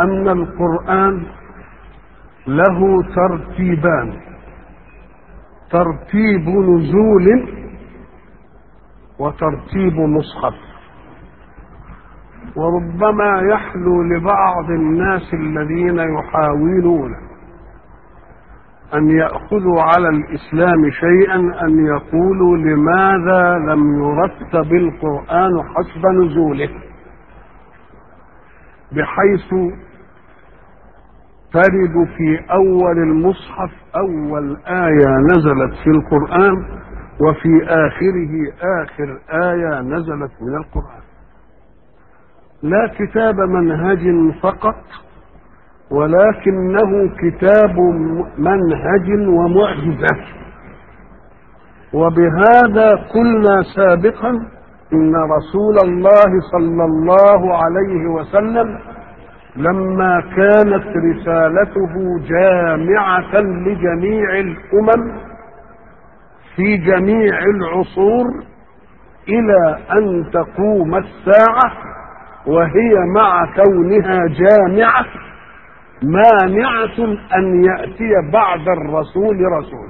أن القرآن له ترتيبان ترتيب نزول وترتيب مصحف وربما يحلو لبعض الناس الذين يحاولون أن يأخذوا على الإسلام شيئا أن يقولوا لماذا لم يرتب القرآن حسب نزوله بحيث ترد في أول المصحف أول آية نزلت في القرآن وفي آخره آخر آية نزلت من القرآن لا كتاب منهج فقط ولكنه كتاب منهج ومعجزة وبهذا قلنا سابقا إن رسول الله صلى الله عليه وسلم لما كانت رسالته جامعة لجميع الأمم في جميع العصور إلى أن تقوم الساعة وهي مع كونها جامعة مانعة أن يأتي بعد الرسول رسول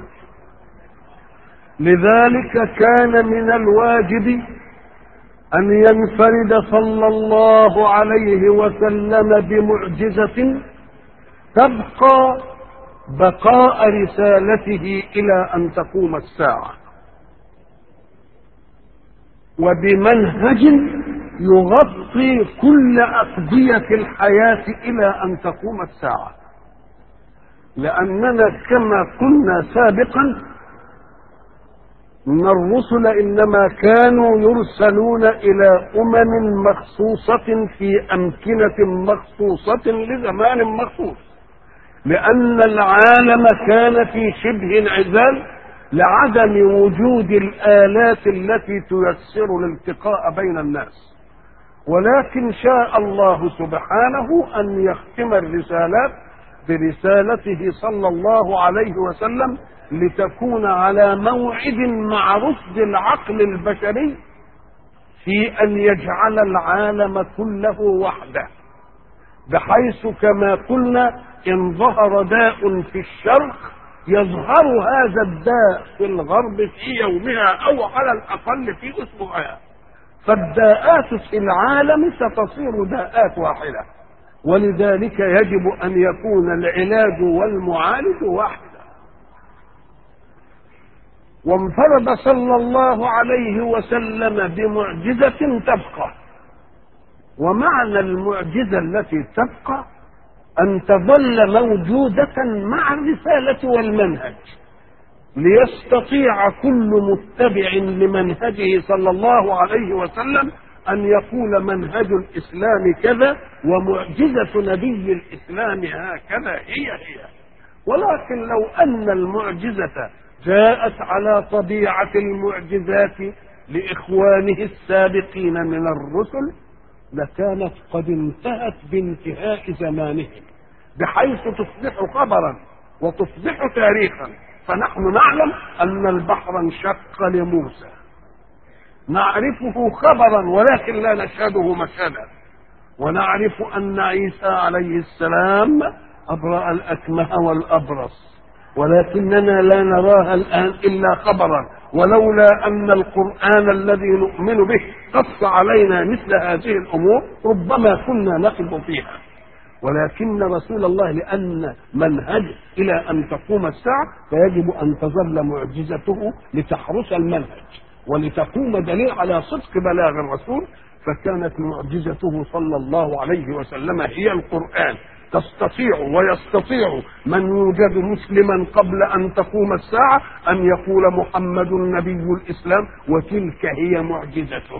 لذلك كان من الواجب أن ينفرد صلى الله عليه وسلم بمعجزة تبقى بقاء رسالته إلى أن تقوم الساعة وبمنهج يغطي كل أقضية الحياة إلى أن تقوم الساعة لأننا كما قلنا سابقا ان الرسل انما كانوا يرسلون الى امم مخصوصه في امكنه مخصوصه لزمان مخصوص لان العالم كان في شبه انعزال لعدم وجود الالات التي تيسر الالتقاء بين الناس ولكن شاء الله سبحانه ان يختم الرسالات برسالته صلى الله عليه وسلم لتكون على موعد مع رشد العقل البشري في ان يجعل العالم كله وحده بحيث كما قلنا ان ظهر داء في الشرق يظهر هذا الداء في الغرب في يومها او على الاقل في اسبوعها فالداءات في العالم ستصير داءات واحده ولذلك يجب ان يكون العلاج والمعالج واحدا وانفرد صلى الله عليه وسلم بمعجزة تبقى ومعنى المعجزة التي تبقى أن تظل موجودة مع الرسالة والمنهج ليستطيع كل متبع لمنهجه صلى الله عليه وسلم أن يقول منهج الإسلام كذا ومعجزة نبي الإسلام هكذا هي هي ولكن لو أن المعجزة جاءت على طبيعة المعجزات لإخوانه السابقين من الرسل لكانت قد انتهت بانتهاء زمانهم بحيث تصبح خبرا وتصبح تاريخا فنحن نعلم أن البحر انشق لموسى نعرفه خبرا ولكن لا نشهده مشهدا ونعرف أن عيسى عليه السلام أبرأ الأكمه والأبرص ولكننا لا نراها الآن إلا خبرا ولولا أن القرآن الذي نؤمن به قص علينا مثل هذه الأمور ربما كنا نقف فيها ولكن رسول الله لأن منهج إلى أن تقوم الساعة فيجب أن تظل معجزته لتحرس المنهج ولتقوم دليل على صدق بلاغ الرسول فكانت معجزته صلى الله عليه وسلم هي القرآن تستطيع ويستطيع من يوجد مسلما قبل ان تقوم الساعه ان يقول محمد نبي الاسلام وتلك هي معجزته.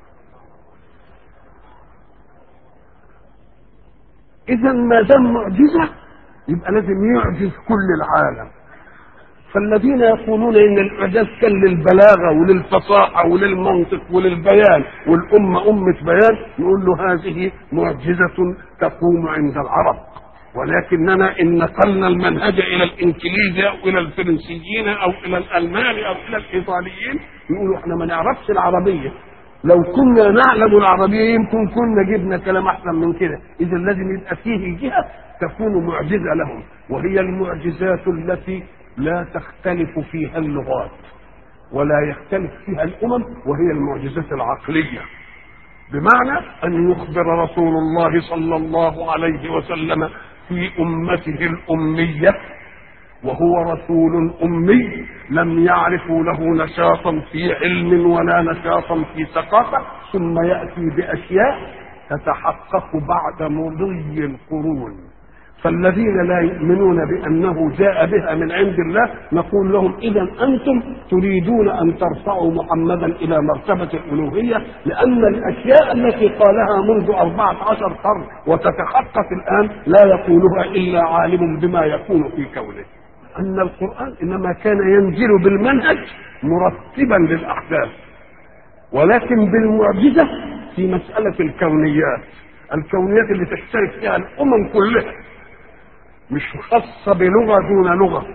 اذا ما دام معجزه يبقى لازم يعجز كل العالم. فالذين يقولون ان الاعجاز كان للبلاغه وللفصاحه وللمنطق وللبيان والامه امه بيان نقول له هذه معجزه تقوم عند العرب ولكننا ان نقلنا المنهج الى الانجليزي او الى الفرنسيين او الى الالمان او الى الايطاليين يقولوا احنا ما نعرفش العربيه لو كنا نعلم العربية يمكن كنا جبنا كلام أحسن من كده إذا لازم يبقى فيه جهة تكون معجزة لهم وهي المعجزات التي لا تختلف فيها اللغات ولا يختلف فيها الأمم وهي المعجزات العقلية بمعنى أن يخبر رسول الله صلى الله عليه وسلم في أمته الأمية وهو رسول أمي لم يعرفوا له نشاطا في علم ولا نشاطا في ثقافة ثم يأتي بأشياء تتحقق بعد مضي القرون فالذين لا يؤمنون بأنه جاء بها من عند الله نقول لهم إذا أنتم تريدون أن ترفعوا محمدا إلى مرتبة الألوهية لأن الأشياء التي قالها منذ أربعة عشر قرن وتتحقق الآن لا يقولها إلا عالم بما يكون في كونه أن القرآن إنما كان ينزل بالمنهج مرتبا للأحداث ولكن بالمعجزة في مسألة الكونيات الكونيات اللي تشترك فيها الأمم كلها مش خاصة بلغة دون لغة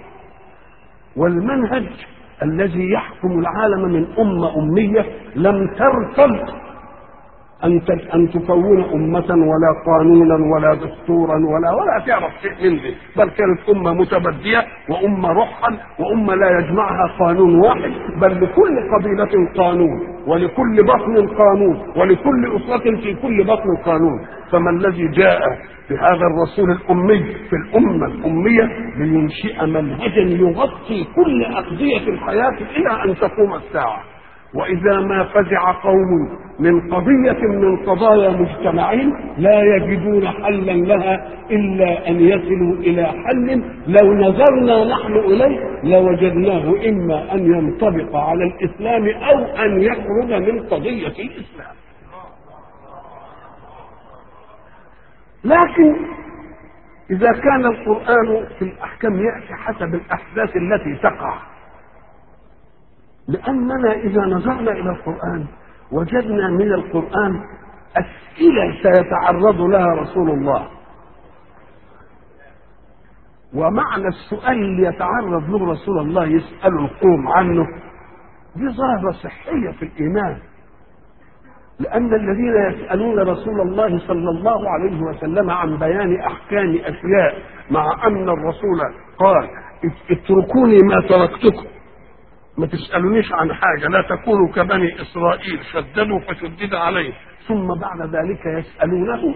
والمنهج الذي يحكم العالم من أمة أمية لم ترتض أن أن تكون أمة ولا قانونا ولا دستورا ولا ولا تعرف شيء من ذي بل كانت أمة متبدية وأمة رحا وأمة لا يجمعها قانون واحد بل لكل قبيلة قانون ولكل بطن قانون ولكل أسرة في كل بطن قانون فما الذي جاء بهذا الرسول الأمي في الأمة الأمية لينشئ منهجا يغطي كل أقضية الحياة إلى أن تقوم الساعة وإذا ما فزع قوم من قضية من قضايا مجتمعين لا يجدون حلا لها إلا أن يصلوا إلى حل لو نظرنا نحن إليه لوجدناه إما أن ينطبق على الإسلام أو أن يخرج من قضية الإسلام لكن إذا كان القرآن في الأحكام يأتي حسب الأحداث التي تقع لأننا إذا نظرنا إلى القرآن وجدنا من القرآن أسئلة سيتعرض لها رسول الله ومعنى السؤال اللي يتعرض له رسول الله يسأل القوم عنه دي ظاهرة صحية في الإيمان لأن الذين يسألون رسول الله صلى الله عليه وسلم عن بيان أحكام أشياء مع أن الرسول قال اتركوني ما تركتكم ما تسألونيش عن حاجة لا تكونوا كبني إسرائيل شددوا فشدد عليه ثم بعد ذلك يسألونه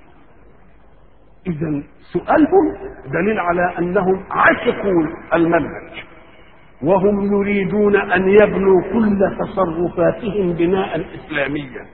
إذا سؤالهم دليل على أنهم عشقوا المنهج وهم يريدون أن يبنوا كل تصرفاتهم بناء إسلاميا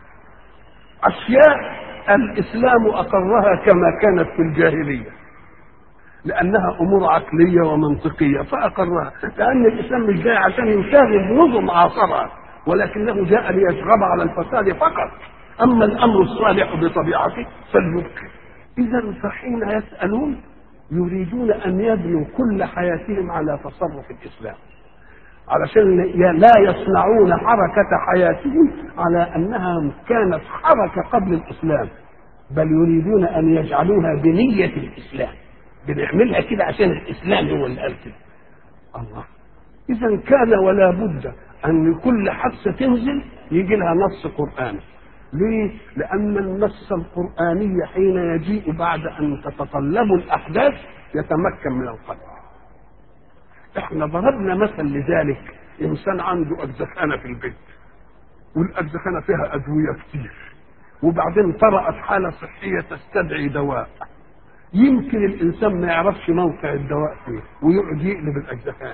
أشياء الإسلام أقرها كما كانت في الجاهلية لأنها أمور عقلية ومنطقية فأقرها لأن الإسلام مش جاي عشان يشاغب نظم عاصرها ولكنه جاء ليشغب على الفساد فقط أما الأمر الصالح بطبيعته فليبكي إذا فحين يسألون يريدون أن يبنوا كل حياتهم على تصرف الإسلام علشان لا يصنعون حركة حياتهم على أنها كانت حركة قبل الإسلام بل يريدون أن يجعلوها بنية الإسلام بنعملها كده عشان الإسلام هو اللي قال كده الله إذا كان ولا بد أن كل حادثة تنزل يجي لها نص قرآني ليه؟ لأن النص القرآني حين يجيء بعد أن تتطلب الأحداث يتمكن من القلب. احنا ضربنا مثل لذلك إنسان عنده أجزخانة في البيت والأجزخانة فيها أدوية كتير وبعدين طرأت حالة صحية تستدعي دواء يمكن الإنسان ما يعرفش موقع الدواء فيه ويقعد يقلب الأجزخانة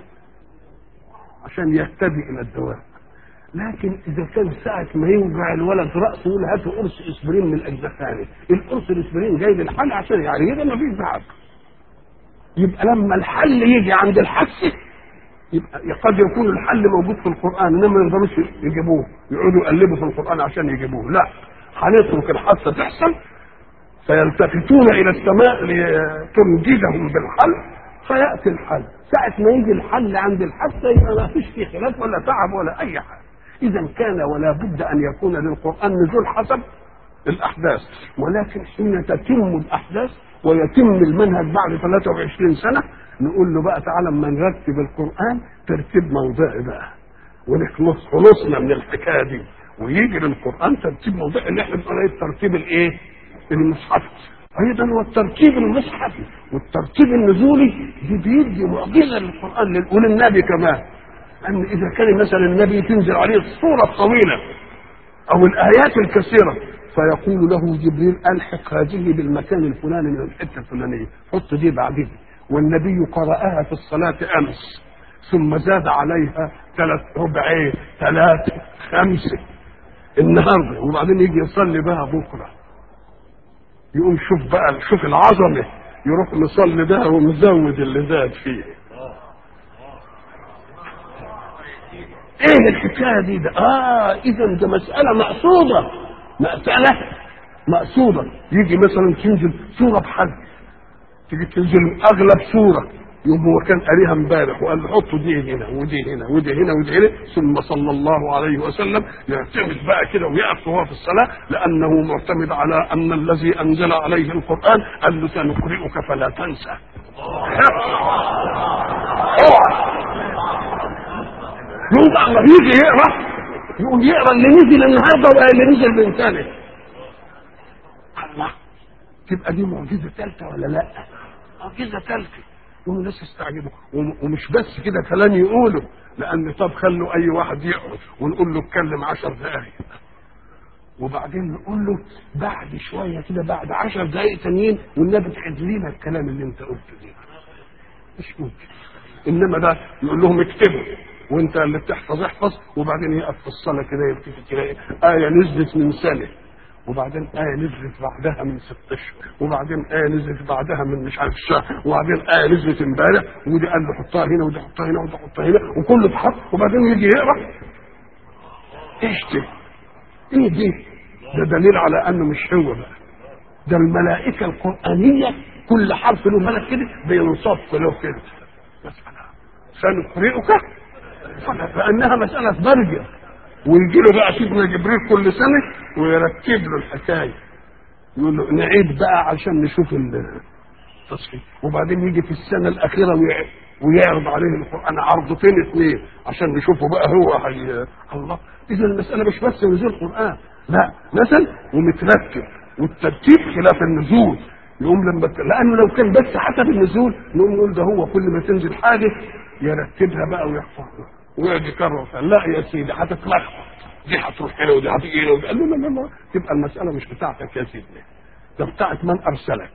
عشان يهتدي إلى الدواء لكن اذا كان ساعه ما يوجع الولد راسه يقول هاتوا قرص اسبرين من الاجزخانه القرص الاسبرين جاي للحل عشان يعني يبقى ما فيش دعوه يبقى لما الحل يجي عند الحس يبقى قد يكون الحل موجود في القران انما ما يقدروش يجيبوه يقعدوا يقلبوا في القران عشان يجيبوه لا هنترك الحادثه تحصل فيلتفتون الى السماء لتنجدهم بالحل فياتي الحل ساعة ما يجي الحل عند الحادثة يبقى ما فيش فيه خلاف ولا تعب ولا أي حاجة إذا كان ولا بد أن يكون للقرآن نزول حسب الأحداث ولكن حين تتم الأحداث ويتم المنهج بعد 23 سنة نقول له بقى تعالى اما نرتب القرآن ترتيب موضعي بقى ونخلص خلصنا من الحكاية دي ويجي للقران ترتيب موضوع اللي احنا بنقول عليه الترتيب الايه؟ المصحفي ايضا والترتيب المصحفي والترتيب النزولي دي بيدي معجزه للقران وللنبي كمان ان اذا كان مثلا النبي تنزل عليه الصوره الطويله او الايات الكثيره فيقول له جبريل الحق هذه بالمكان الفلاني من الحته الفلانيه حط دي بعدين والنبي قرأها في الصلاة أمس ثم زاد عليها ثلاث ربعين ثلاثة خمسة النهارده وبعدين يجي يصلي بها بكرة يقوم شوف بقى شوف العظمة يروح مصلي بها ومزود اللي زاد فيه ايه الحكايه دي ده اه اذا ده مساله مقصوده مساله مقصوده يجي مثلا تنزل سوره بحد تيجي تنزل اغلب سوره يوم هو كان قاريها امبارح وقال له حطوا دي هنا ودي هنا ودي هنا ودي هنا ثم صلى الله عليه وسلم يعتمد بقى كده ويقف وهو في الصلاه لانه معتمد على ان الذي انزل عليه القران قال له سنقرئك فلا تنسى. اوعى يوم بقى لما يجي يقرا يقوم يقرا اللي نزل النهارده ولا اللي نزل من سنه. الله تبقى دي معجزه ثالثه ولا لا؟ معجزه ثالثه يقوم الناس يستعجبوا ومش بس كده كلام يقوله لان طب خلوا اي واحد يقعد ونقول له اتكلم عشر دقائق وبعدين نقول له بعد شويه كده بعد عشر دقائق تانيين والنبي تعد لنا الكلام اللي انت قلته ده مش ممكن انما ده يقول لهم اكتبوا وانت اللي بتحفظ احفظ وبعدين يقف في الصلاه كده يلتفت كده ايه نزلت من سنه وبعدين آية نزلت بعدها من ست أشهر وبعدين آية نزلت بعدها من مش عارف شهر وبعدين آية نزلت امبارح ودي قال له حطها هنا ودي حطها هنا ودي حطها هنا وكله اتحط وبعدين يجي يقرا ايش ده؟ ايه دي؟ ده دليل على انه مش هو بقى ده الملائكة القرآنية كل حرف له ملك كده بينصف له كده مسألة سنقرئك فأنها مسألة برجة ويجي له بقى سيدنا جبريل كل سنه ويرتب له الحكايه يقول له نعيد بقى عشان نشوف التصحيح وبعدين يجي في السنه الاخيره ويعرض عليه القران عرضتين اثنين عشان نشوفه بقى هو حي... الله اذا المساله مش بس نزول القران لا نزل ومترتب والترتيب خلاف النزول يقوم لما لانه لو كان بس حسب النزول نقوم نقول ده هو كل ما تنزل حاجه يرتبها بقى ويحفظها ويقعد يكرر لا يا سيدي هتتلخبط دي هتروح هنا ودي هتيجي هنا قال له لا لا لا تبقى المساله مش بتاعتك يا سيدي ده بتاعت من ارسلك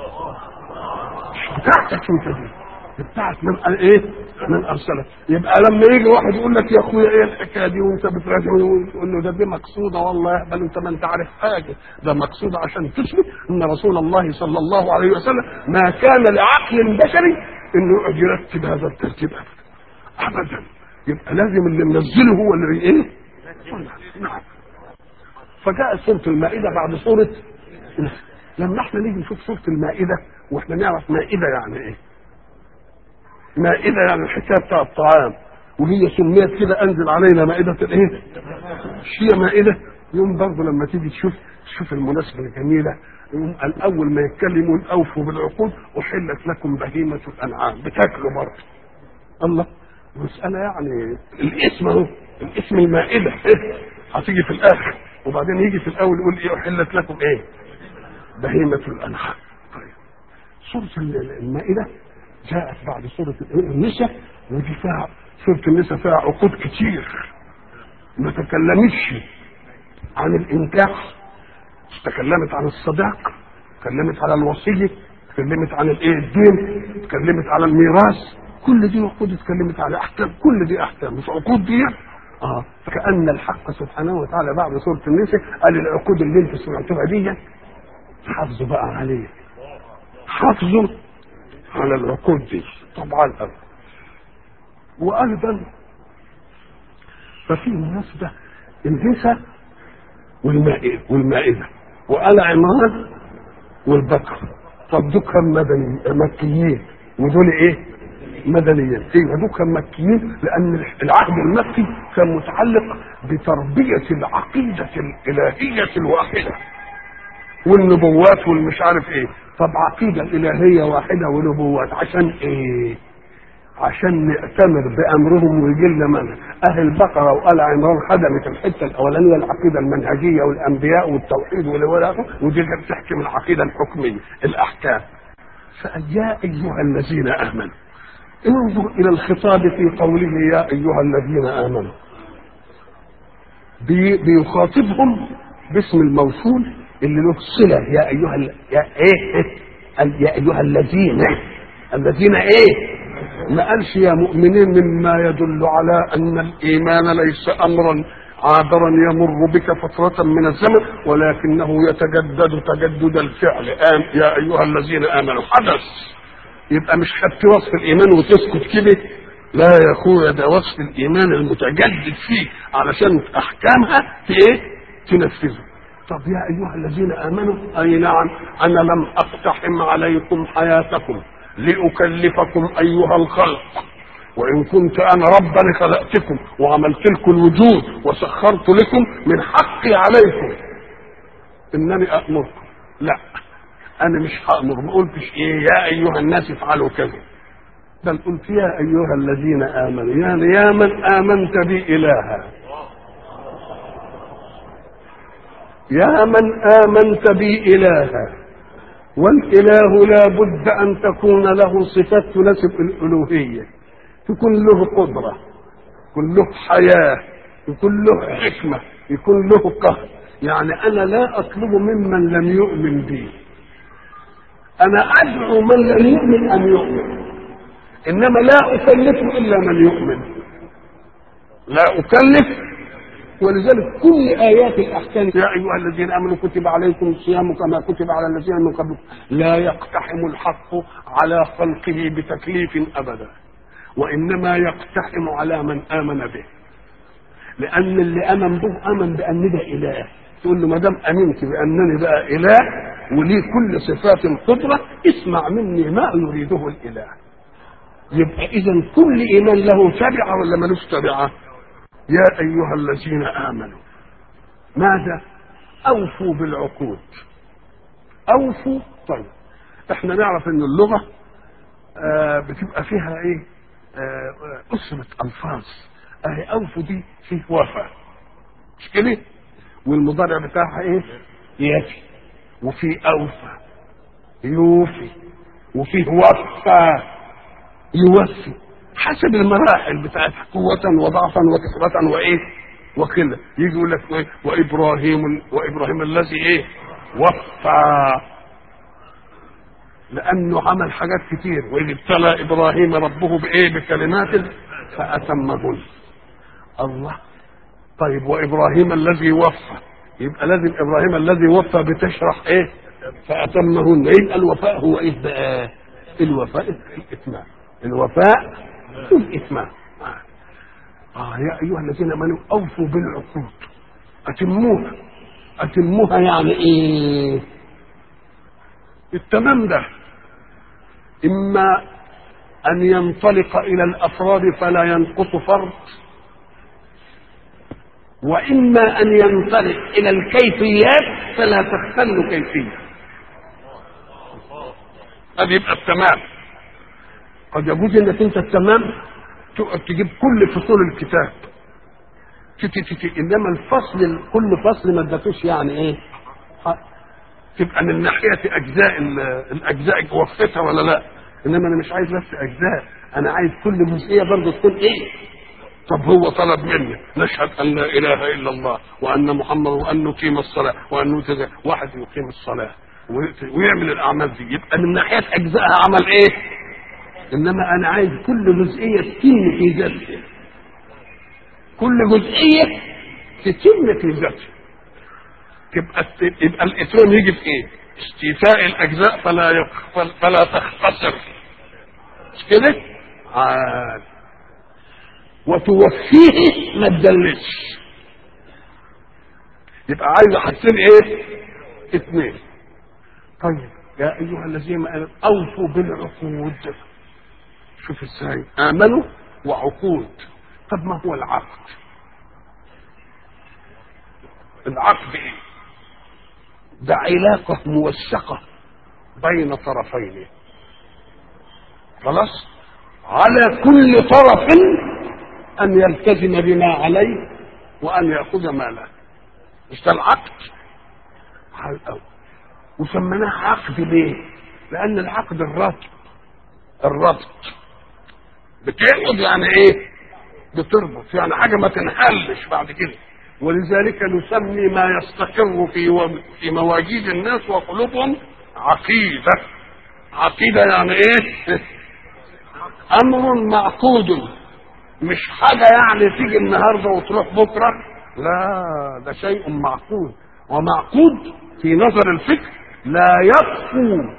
مش بتاعتك انت دي دي بتاعت من ايه؟ من ارسلك يبقى لما يجي واحد يقول لك يا اخويا ايه الحكايه دي وانت بتراجع وتقول له ده دي مقصوده والله يهبل انت ما انت عارف حاجه ده مقصوده عشان تثبت ان رسول الله صلى الله عليه وسلم ما كان لعقل بشري انه يقعد يرتب هذا الترتيب ابدا ابدا يبقى لازم اللي منزله هو اللي ايه؟ نعم فجاء سورة المائدة بعد سورة لما احنا نيجي نشوف سورة المائدة واحنا نعرف مائدة يعني ايه؟ مائدة يعني الحكاية بتاع الطعام وهي سميت كده انزل علينا مائدة الايه؟ مش هي مائدة يوم برضه لما تيجي تشوف تشوف المناسبة الجميلة يقوم الاول ما يتكلمون اوفوا بالعقود احلت لكم بهيمة الانعام بتاكلوا برضه الله مسألة يعني الاسم اهو الاسم المائدة إيه؟ هتيجي في الآخر وبعدين يجي في الأول يقول إيه أحلت لكم إيه؟ بهيمة الأنعام طيب سورة المائدة جاءت بعد سورة النساء ودي فيها سورة النساء فيها عقود كتير ما تكلمتش عن الإنكاح تكلمت عن الصداق تكلمت على الوصية تكلمت عن الايه الدين تكلمت على الميراث كل دي عقود اتكلمت على احكام كل دي احكام مش عقود دي اه فكأن الحق سبحانه وتعالى بعد سورة النساء قال العقود اللي انت سمعتوها دي حافظوا بقى عليه حافظوا على العقود دي طبعا الأرض وأيضا ففي مناسبة النساء والمائدة والمائدة وآل عمران والبقر طب دول كان مدني مكيين ودول ايه؟ مدنيين ايوه دول كان مكيين لان العهد المكي كان متعلق بتربيه العقيده الالهيه الواحده والنبوات والمش عارف ايه طب عقيده الالهيه واحده ونبوات عشان ايه؟ عشان نأتمر بأمرهم ويجي لنا منها أهل البقرة وآل عمران خدمت الحتة الأولانية العقيدة المنهجية والأنبياء والتوحيد والولاء ودي كانت تحكم العقيدة الحكمية الأحكام فقال يا أيها الذين آمنوا انظر إلى الخطاب في قوله يا أيها الذين آمنوا بي بيخاطبهم باسم الموصول اللي له صلة يا أيها ال... يا إيه يا أيها الذين الذين إيه ما قالش يا مؤمنين مما يدل على ان الايمان ليس امرا عابرا يمر بك فترة من الزمن ولكنه يتجدد تجدد الفعل آم يا أيها الذين آمنوا حدث يبقى مش خدت وصف الإيمان وتسكت كده لا يا أخويا ده وصف الإيمان المتجدد فيه علشان أحكامها في إيه؟ تنفذه طب يا أيها الذين آمنوا أي نعم أنا لم أقتحم عليكم حياتكم لأكلفكم أيها الخلق وإن كنت أنا ربا خلقتكم وعملت لكم الوجود وسخرت لكم من حقي عليكم إنني أأمركم لا أنا مش هأمر ما قلتش إيه يا أيها الناس افعلوا كذا بل قلت يا أيها الذين آمنوا يعني يا من آمنت بي إلها يا من آمنت بي إلها والإله لا بد أن تكون له صفات تناسب الألوهية تكون له قدرة يكون له حياة يكون له حكمة يكون له قهر يعني أنا لا أطلب ممن لم يؤمن بي أنا أدعو من لم يؤمن أن يؤمن إنما لا أكلف إلا من يؤمن لا أكلف ولذلك كل ايات الاحكام يا ايها الذين امنوا كتب عليكم الصيام كما كتب على الذين من قبلكم لا يقتحم الحق على خلقه بتكليف ابدا وانما يقتحم على من امن به لان اللي امن به امن بان ده اله تقول له ما دام امنت بانني بقى اله ولي كل صفات القدره اسمع مني ما يريده الاله يبقى اذا كل ايمان له تبعه ولا ملوش تبعه يا أيها الذين آمنوا ماذا أوفوا بالعقود أوفوا طيب احنا نعرف ان اللغة آه بتبقى فيها ايه آه أسرة ألفاظ اهي أوفوا دي فيه وفا مش كده والمضارع بتاعها ايه يفي وفي أوفى يوفي وفيه وفى يوفي حسب المراحل بتاعتها قوة وضعفا وكثرة وإيه وكده يجي يقول لك إيه وإبراهيم وإبراهيم الذي إيه وفى لأنه عمل حاجات كتير وإذ ابتلى إبراهيم ربه بإيه بكلمات فأتمهن الله طيب وإبراهيم الذي وفى يبقى لازم إبراهيم الذي وفى بتشرح إيه فأتمهن يبقى الوفاء هو إيه بقى الوفاء الإتمام الوفاء الإتمام آه يا أيها الذين آمنوا أوفوا بالعقود أتموها أتموها يعني إيه؟ التمام ده إما أن ينطلق إلى الأفراد فلا ينقص فرد وإما أن ينطلق إلى الكيفيات فلا تختل كيفية هذا يبقى التمام قد يجوز انك انت التمام تقعد تجيب كل فصول الكتاب تتي تتي انما الفصل كل فصل ما ادتوش يعني ايه تبقى من ناحيه اجزاء الاجزاء وفيتها ولا لا انما انا مش عايز بس اجزاء انا عايز كل جزئيه برضه تكون ايه طب هو طلب مني نشهد ان لا اله الا الله وان محمد وان نقيم الصلاه وان نتزع واحد يقيم الصلاه ويعمل الاعمال دي يبقى من ناحيه اجزائها عمل ايه انما انا عايز كل جزئيه تتم في ذاتها كل جزئيه تتم في ذاتها تبقى يبقى الاتمام يجي في ايه؟ استيفاء الاجزاء فلا يخفل فلا تختصر مش كده؟ عاد وتوفيه ما تدلسش يبقى عايز حاجتين ايه؟ اثنين طيب يا ايها الذين امنوا اوفوا بالعقود شوف ازاي امنوا وعقود طب ما هو العقد العقد ايه ده علاقة موثقة بين طرفين خلاص على كل طرف ان يلتزم بما عليه وان ياخذ ما له مش ده العقد على الاول وسميناه عقد ليه لان العقد الربط الربط بتقعد يعني ايه بتربط يعني حاجه ما تنحلش بعد كده ولذلك نسمي ما يستقر في و... في مواجيد الناس وقلوبهم عقيده عقيده يعني ايه امر معقود مش حاجه يعني تيجي النهارده وتروح بكره لا ده شيء معقود ومعقود في نظر الفكر لا يطفو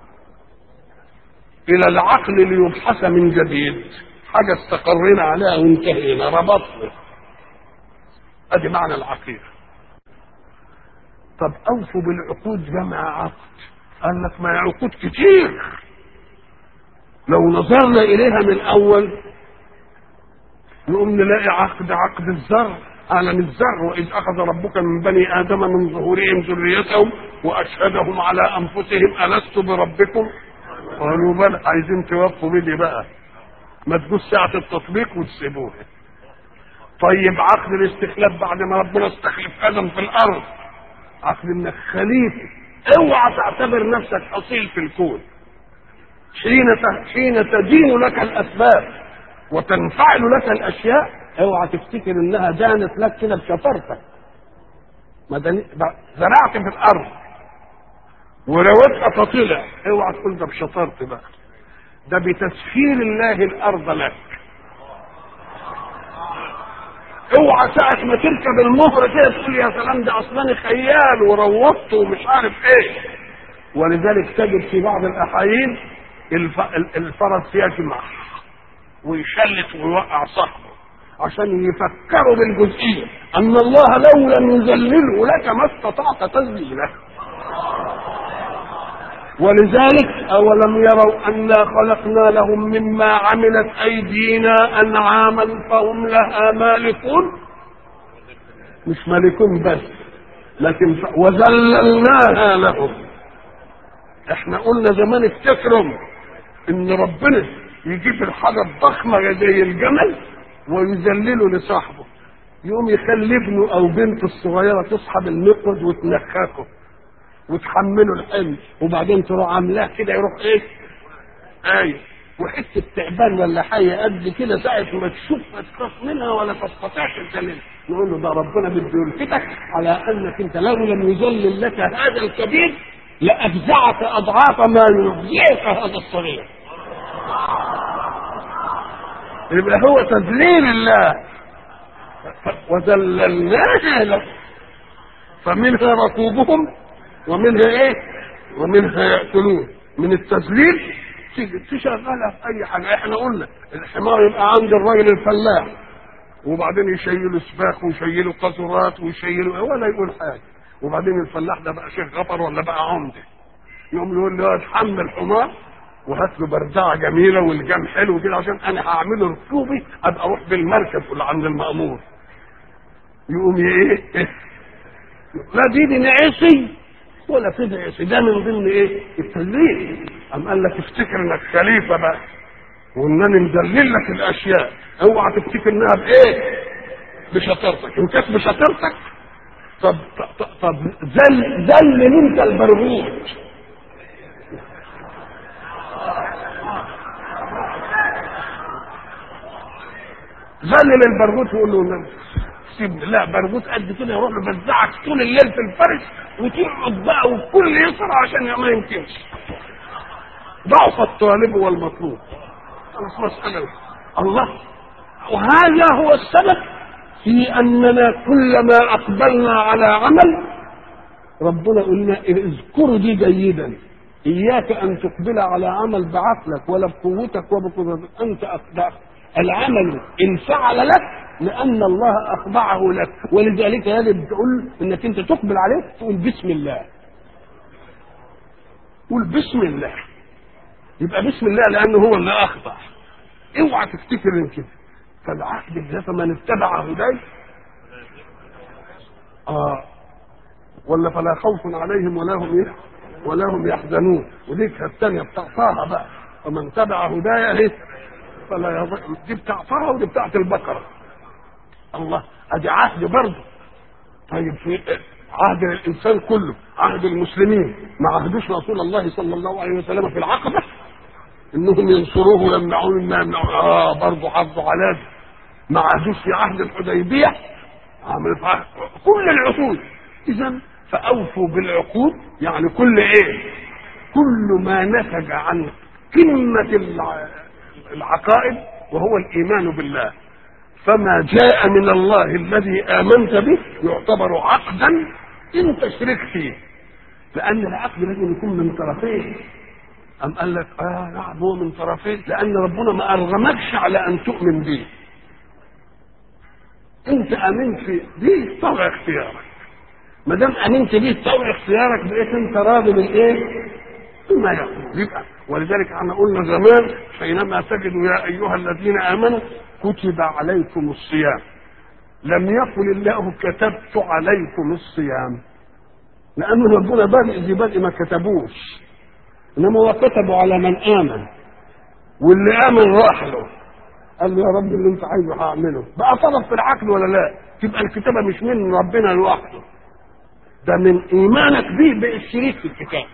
الى العقل ليبحث من جديد حاجه استقرينا عليها وانتهينا ربطنا ادي معنى العقيده طب اوفوا بالعقود جمع عقد قال لك ما عقود كتير لو نظرنا اليها من اول نقوم نلاقي عقد عقد الزرع عالم الزرع واذ اخذ ربك من بني ادم من ظهورهم ذريتهم واشهدهم على انفسهم الست بربكم قالوا بل عايزين توفوا مني بقى ما تجوش ساعة التطبيق وتسيبوها طيب عقد الاستخلاف بعد ما ربنا استخلف ادم في الارض عقد انك خليفه اوعى تعتبر نفسك اصيل في الكون حين حين تدين لك الاسباب وتنفعل لك الاشياء اوعى تفتكر انها دانت لك كده بشطارتك ما زرعت في الارض وروتها فطلع اوعى تقول ده بشطارتي بقى ده بتسخير الله الارض لك اوعى ساعة ما تركب المهر كده تقول يا سلام ده اصلا خيال وروضته ومش عارف ايه ولذلك تجد في بعض الاحايين الف... الفرس يجمع ويشلت ويوقع صاحبه عشان يفكروا بالجزئية أن الله لو لم يذلله لك ما استطعت تذليله ولذلك أولم يروا أنا خلقنا لهم مما عملت أيدينا أنعاما فهم لها مالكون مش مالكون بس لكن ف... وذللناها لهم احنا قلنا زمان افتكروا ان ربنا يجيب الحاجة الضخمة زي الجمل ويذلله لصاحبه يقوم يخلي ابنه او بنته الصغيرة تسحب المقود وتنخخه وتحمله الحمل وبعدين تروح عاملاه كده يروح ايه؟ ايوه وحته تعبان ولا حيه قد كده ساعه ما تشوفها تخاف منها ولا تستطيعش تذللها نقول له ده ربنا بده يلفتك على انك انت لو لم يذلل لك هذا الكبير لافزعك اضعاف ما يفزعك هذا الصغير يبقى هو تذليل الله وذللناها له فمنها ركوبهم ومنها ايه ومنها ياكلون من التذليل تشغلها في اي حاجه احنا قلنا الحمار يبقى عند الراجل الفلاح وبعدين يشيلوا سباخ ويشيلوا قذرات ويشيلوا ولا يقول حاجه وبعدين الفلاح ده بقى شيخ غفر ولا بقى عمده يقوم يقول له اتحمل حمار وهات له بردعه جميله والجام حلو كده عشان انا هعمله ركوبي ابقى اروح بالمركب اللي عند المامور يقوم ايه لا دي دي نعيسي ولا في نعيسي ده من ضمن ايه التدليل ام قال لك افتكر انك خليفه بقى وانني مدلل لك الاشياء اوعى تفتكر انها بايه بشطارتك ان كانت بشطارتك طب طب, طب زل زلل انت البرغوث ذلل البرغوث ويقول له سيبني لا برغوث قد كده يروح له بزعك طول الليل في الفرش وتقعد بقى والكل يسرع عشان ما يمكنش ضعف الطالب والمطلوب خلاص مسألة الله وهذا هو السبب في أننا كلما أقبلنا على عمل ربنا قلنا اذكروا دي جيدا إياك أن تقبل على عمل بعقلك ولا بقوتك وبقدرتك أنت أقدر العمل إن فعل لك لأن الله أخضعه لك ولذلك يجب تقول إنك أنت تقبل عليه تقول بسم الله قول بسم الله يبقى بسم الله لأنه هو اللي أخضع اوعى تفتكر ان كده فالعهد بالله فمن اتبع هداي اه ولا فلا خوف عليهم ولا هم ولا هم يحزنون وديك الثانيه بتاع طه بقى ومن تبع هدايا ايه فلا يضر دي بتاع طه ودي بتاعت البقره الله ادي عهد برضه طيب في عهد الانسان كله عهد المسلمين ما عهدوش رسول الله صلى الله عليه وسلم في العقبه انهم ينصروه ويمنعوه مما يمنعوه اه برضه حافظوا على ده ما عهدوش في عهد الحديبيه عملوا في عهد كل العقود اذا فاوفوا بالعقود يعني كل ايه كل ما نتج عن قمه الع- العقائد وهو الايمان بالله فما جاء من الله الذي امنت به يعتبر عقدا انت شريك فيه لان العقد لازم يكون من طرفين أم قال لك آه نعم هو من طرفين لأن ربنا ما أرغمكش على أن تؤمن به أنت آمنت في دي طوع اختيارك ما دام آمنت به طوع اختيارك بقيت أنت راضي بالإيه؟ بما يقول يبقى ولذلك احنا قلنا زمان حينما تجدوا يا أيها الذين آمنوا كتب عليكم الصيام لم يقل الله كتبت عليكم الصيام لأن ربنا بادئ ذي بدء ما كتبوش انما هو كتبه على من امن واللي امن راح له قال له يا رب اللي انت عايزه هعمله بقى طلب في العقل ولا لا تبقى الكتابه مش من ربنا لوحده ده من ايمانك به بقيت شريك في الكتاب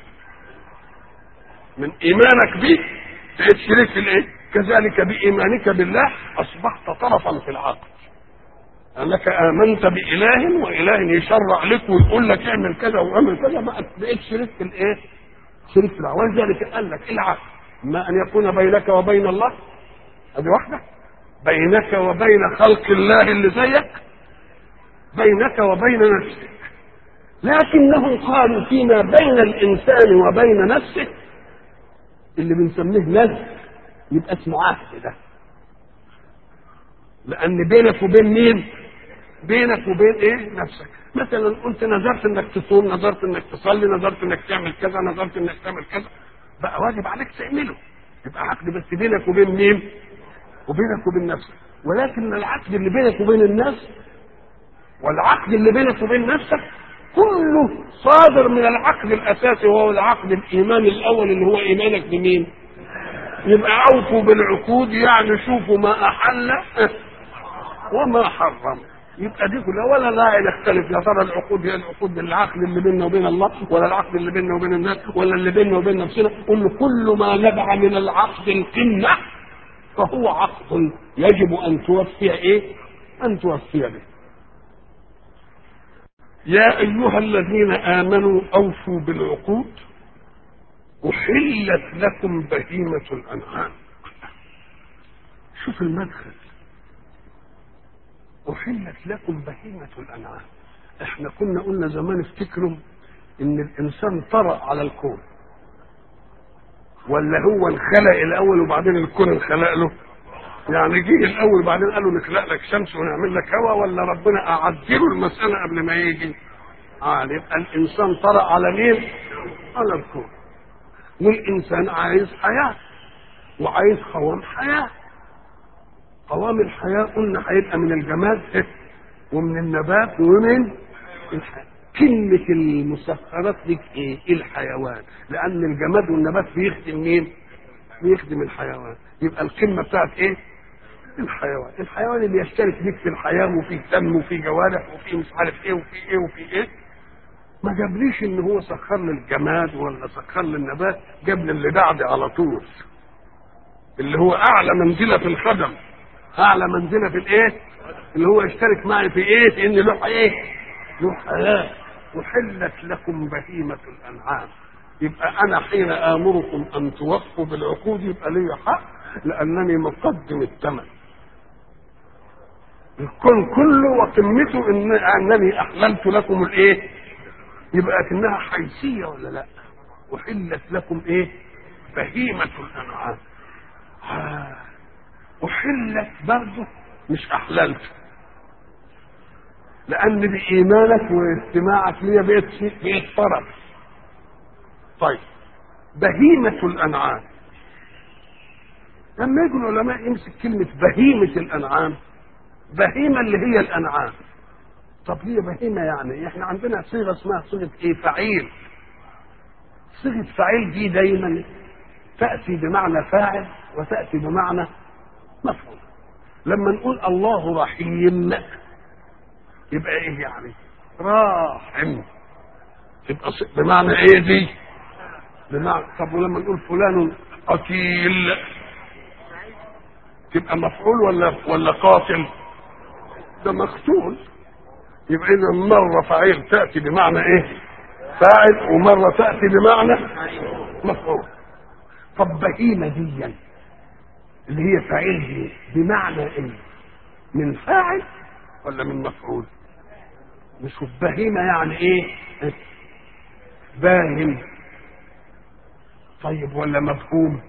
من ايمانك به بقيت شريك في الايه كذلك بايمانك بالله اصبحت طرفا في العقل انك امنت باله واله يشرع لك ويقول لك اعمل كذا واعمل كذا بقيت شريك في الايه شريك في العقل ولذلك قال لك العقل ما ان يكون بينك وبين الله ادي واحده بينك وبين خلق الله اللي زيك بينك وبين نفسك لكنهم قالوا فيما بين الانسان وبين نفسه اللي بنسميه نزل يبقى اسمه عهد ده لان بينك وبين مين بينك وبين ايه نفسك مثلا قلت نذرت انك تصوم نذرت انك تصلي نذرت انك تعمل كذا نذرت انك تعمل كذا بقى واجب عليك تعمله يبقى عقد بس بينك وبين مين وبينك وبين نفسك ولكن العقد اللي بينك وبين الناس والعقد اللي بينك وبين نفسك كله صادر من العقد الاساسي وهو العقد الايماني الاول اللي هو ايمانك بمين يبقى اوفوا بالعقود يعني شوفوا ما احل وما حرم يبقى دي كلها ولا لا نختلف يا ترى العقود هي العقود العقد اللي بيننا وبين الله ولا العقد اللي بيننا وبين الناس ولا اللي بيننا وبين نفسنا قل كل ما نبع من العقد القمه فهو عقد يجب ان توفي ايه؟ ان توفي به. يا ايها الذين امنوا اوفوا بالعقود احلت لكم بهيمه الانعام. شوف المدخل أحلت لكم بهيمة الأنعام احنا كنا قلنا زمان افتكروا ان الانسان طرأ على الكون ولا هو انخلق الاول وبعدين الكون انخلق له يعني جه الاول وبعدين قالوا نخلق لك شمس ونعمل لك هواء ولا ربنا اعجله المساله قبل ما يجي اه يبقى الانسان طرأ على مين على الكون والانسان عايز حياه وعايز قوام حياه قوام الحياة قلنا هيبقى من الجماد ومن النبات ومن الحياة. كلمة المسخرات لك ايه؟ الحيوان لأن الجماد والنبات بيخدم مين؟ بيخدم الحيوان يبقى القمة بتاعت ايه؟ الحيوان الحيوان اللي يشترك بيك في الحياة وفي دم وفي جوارح وفي مش عارف ايه وفي ايه وفي ايه ما جابليش ان هو سخر لي الجماد ولا سخر لي النبات جاب لي اللي بعدي على طول اللي هو اعلى منزله في الخدم اعلى منزله في الايه اللي هو يشترك معي في ايه في ان له ايه له حياه احلت لكم بهيمه الانعام يبقى انا حين امركم ان توفوا بالعقود يبقى لي حق لانني مقدم الثمن الكون كله وقمته ان انني احللت لكم الايه يبقى كانها حيثيه ولا لا احلت لكم ايه بهيمه الانعام آه. أحلت برضه مش أحللت لأن بإيمانك واستماعك ليا بقيت بقيت طرف طيب بهيمة الأنعام لما يجي العلماء يمسك كلمة بهيمة الأنعام بهيمة اللي هي الأنعام طب هي بهيمة يعني احنا عندنا صيغة اسمها صيغة ايه فعيل صيغة فعيل دي دايما تأتي بمعنى فاعل وتأتي بمعنى مفهوم لما نقول الله رحيم يبقى ايه يعني راحم يبقى ص- بمعنى ايه دي بمعنى طب ولما نقول فلان قتيل تبقى مفعول ولا ولا قاتل ده مقتول يبقى اذا مره فاعل تاتي بمعنى ايه فاعل ومره تاتي بمعنى مفعول طب بهيمه دي اللي هي فاعل دي بمعنى ايه من فاعل ولا من مفعول نشوف بهيمه يعني ايه باهم طيب ولا مفهوم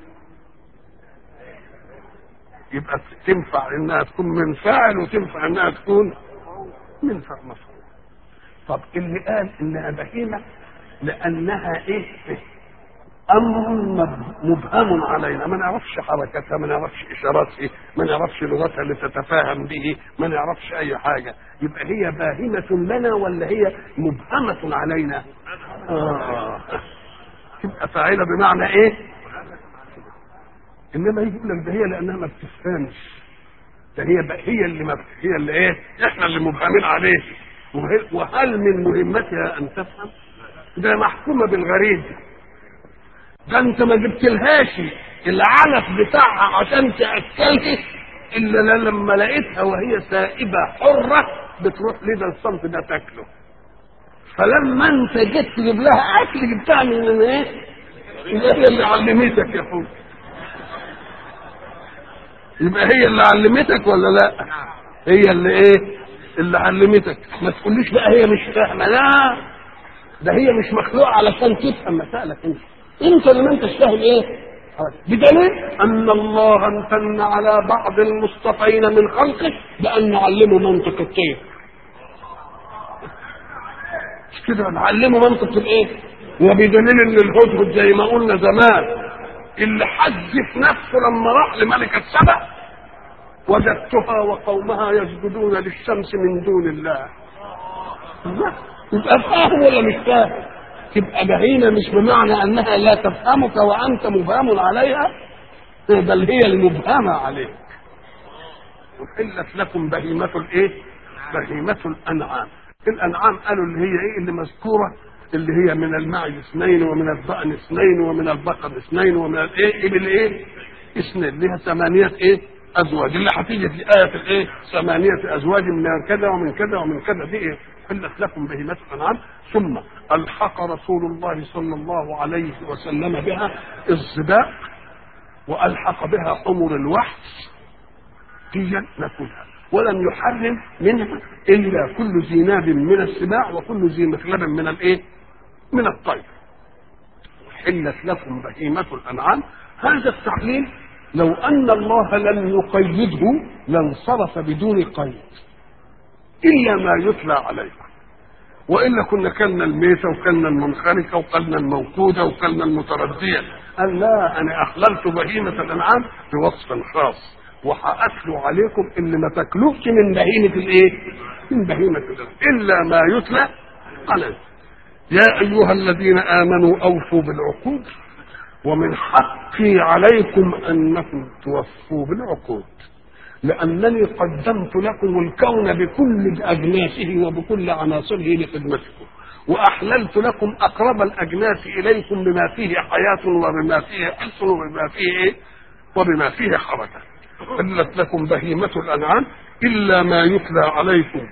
يبقى تنفع انها تكون من فاعل وتنفع انها تكون من فاعل مفعول طب اللي قال انها بهيمه لانها ايه امر مب- مبهم علينا ما نعرفش حركتها ما نعرفش اشاراتها ما نعرفش لغتها اللي تتفاهم به ما نعرفش اي حاجه يبقى هي باهمه لنا ولا هي مبهمه علينا آه. تبقى فاعله بمعنى ايه انما يقول لك ده هي لانها ما بتفهمش ده هي بقى هي اللي ما هي اللي ايه احنا اللي مبهمين عليه وهل, وهل من مهمتها ان تفهم ده محكومه بالغريب ده انت ما جبتلهاش العلف بتاعها عشان تاكلها الا لا لما لقيتها وهي سائبه حره بتروح لده الصنف ده تاكله فلما انت جيت تجيب لها اكل جبتها من ايه؟ يبقى هي اللي علمتك يا اخوي يبقى هي اللي علمتك ولا لا؟ هي اللي ايه؟ اللي علمتك ما تقوليش بقى هي مش فاهمه لا ده هي مش مخلوقه علشان تفهم مسائلك انت انت اللي ما انتش فاهم ايه؟ بدليل ان الله امتن على بعض المصطفين من خلقه بان نعلمه منطق الطير مش كده نعلمه منطق الايه؟ وبدليل ان الهدهد زي ما قلنا زمان اللي حذف نفسه لما راح لملكة سبأ وجدتها وقومها يسجدون للشمس من دون الله لا. يبقى فاهم ولا مش فاهم تبقى بهيمة مش بمعنى انها لا تفهمك وانت مبهم عليها بل هي المبهمة عليك أحلت لكم بهيمة الايه؟ بهيمة الأنعام الأنعام قالوا اللي هي ايه اللي مذكورة اللي هي من المعز اثنين ومن الضأن اثنين ومن البقر اثنين ومن الايه ابل ايه؟ اثنين لها ثمانية ايه؟ أزواج اللي هتيجي في آية الايه؟ ثمانية أزواج من كذا ومن كذا ومن كذا دي ايه؟ حلت لكم بهيمة الأنعام ثم ألحق رسول الله صلى الله عليه وسلم بها الظباء وألحق بها حمر الوحش دي ناكلها ولم يحرم منها الا كل ذي ناب من السباع وكل ذي مخلب من الايه؟ من الطير. حلت لكم بهيمة الانعام هذا التحليل لو ان الله لم يقيده لانصرف بدون قيد الا ما يتلى عليه والا كنا كلنا الميته وكلنا المنخنقه وكلنا الموقوده وكلنا المترديه قال لا انا احللت بهيمه الانعام بوصف خاص وهأتلو عليكم اللي ما تاكلوش من بهيمة الايه؟ من بهيمة الأنعام إلا ما يتلى عليه. يا أيها الذين آمنوا أوفوا بالعقود ومن حقي عليكم أنكم توفوا بالعقود لأنني قدمت لكم الكون بكل أجناسه وبكل عناصره لخدمتكم وأحللت لكم أقرب الأجناس إليكم بما فيه حياة وبما فيه حسن وبما فيه إيه؟ وبما فيه حركة حلت لكم بهيمة الأنعام إلا ما يتلى عليكم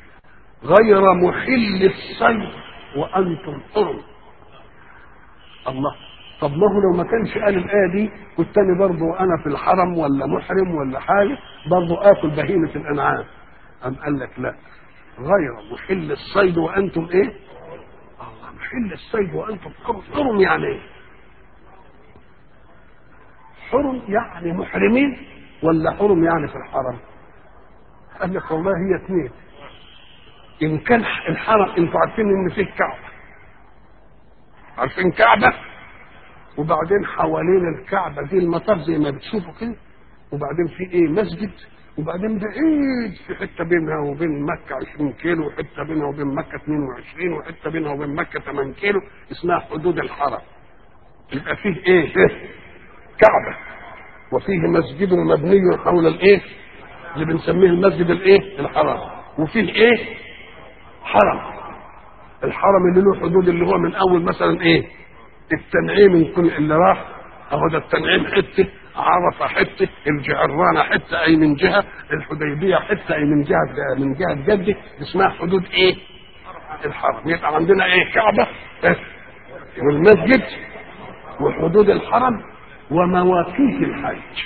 غير محل الصيد وأنتم حرم الله طب ما هو لو ما كانش قال الآية دي كنت أنا برضه أنا في الحرم ولا محرم ولا حاجة برضه آكل بهيمة الأنعام أم قال لك لا غير محل الصيد وأنتم إيه؟ الله محل الصيد وأنتم حرم حرم يعني إيه؟ حرم يعني محرمين ولا حرم يعني في الحرم قال لك والله هي اثنين ان كان الحرم انتوا عارفين ان فيه كعبه عارفين كعبه وبعدين حوالين الكعبه دي المطار زي ما بتشوفوا كده وبعدين في ايه مسجد وبعدين بعيد في حته بينها وبين مكه 20 كيلو وحته بينها وبين مكه 22 وحته بينها وبين مكه 8 كيلو اسمها حدود الحرم يبقى فيه ايه؟ كعبه وفيه مسجد مبني حول الايه اللي بنسميه المسجد الايه الحرام وفيه ايه حرم الحرم اللي له حدود اللي هو من اول مثلا ايه التنعيم من كل اللي راح اهو ده التنعيم حته عرفه حته الجعرانه حته اي من جهه الحديبيه حته اي من جهه من جهه جده اسمها حدود ايه؟ الحرم يبقى عندنا ايه؟ كعبه إيه؟ والمسجد وحدود الحرم ومواقيت الحج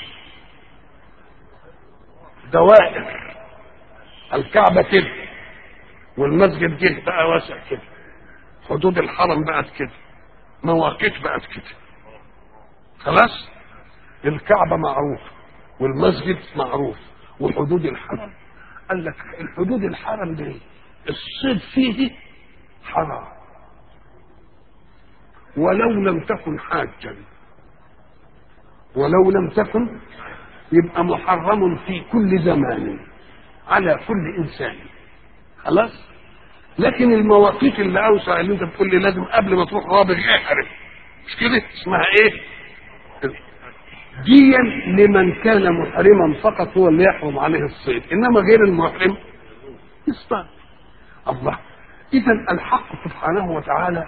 دوائر الكعبه كده والمسجد جه بقى واسع كده حدود الحرم بقت كده مواقيت بقت كده خلاص الكعبة معروف والمسجد معروف وحدود الحرم قال لك الحدود الحرم دي الصيد فيه حرام ولو لم تكن حاجا ولو لم تكن يبقى محرم في كل زمان على كل انسان خلاص لكن المواقيت اللي اوسع اللي انت بتقول لي لازم قبل ما تروح رابغ احرم مش كده اسمها ايه ديا لمن كان محرما فقط هو اللي يحرم عليه الصيد انما غير المحرم يصطاد الله اذا الحق سبحانه وتعالى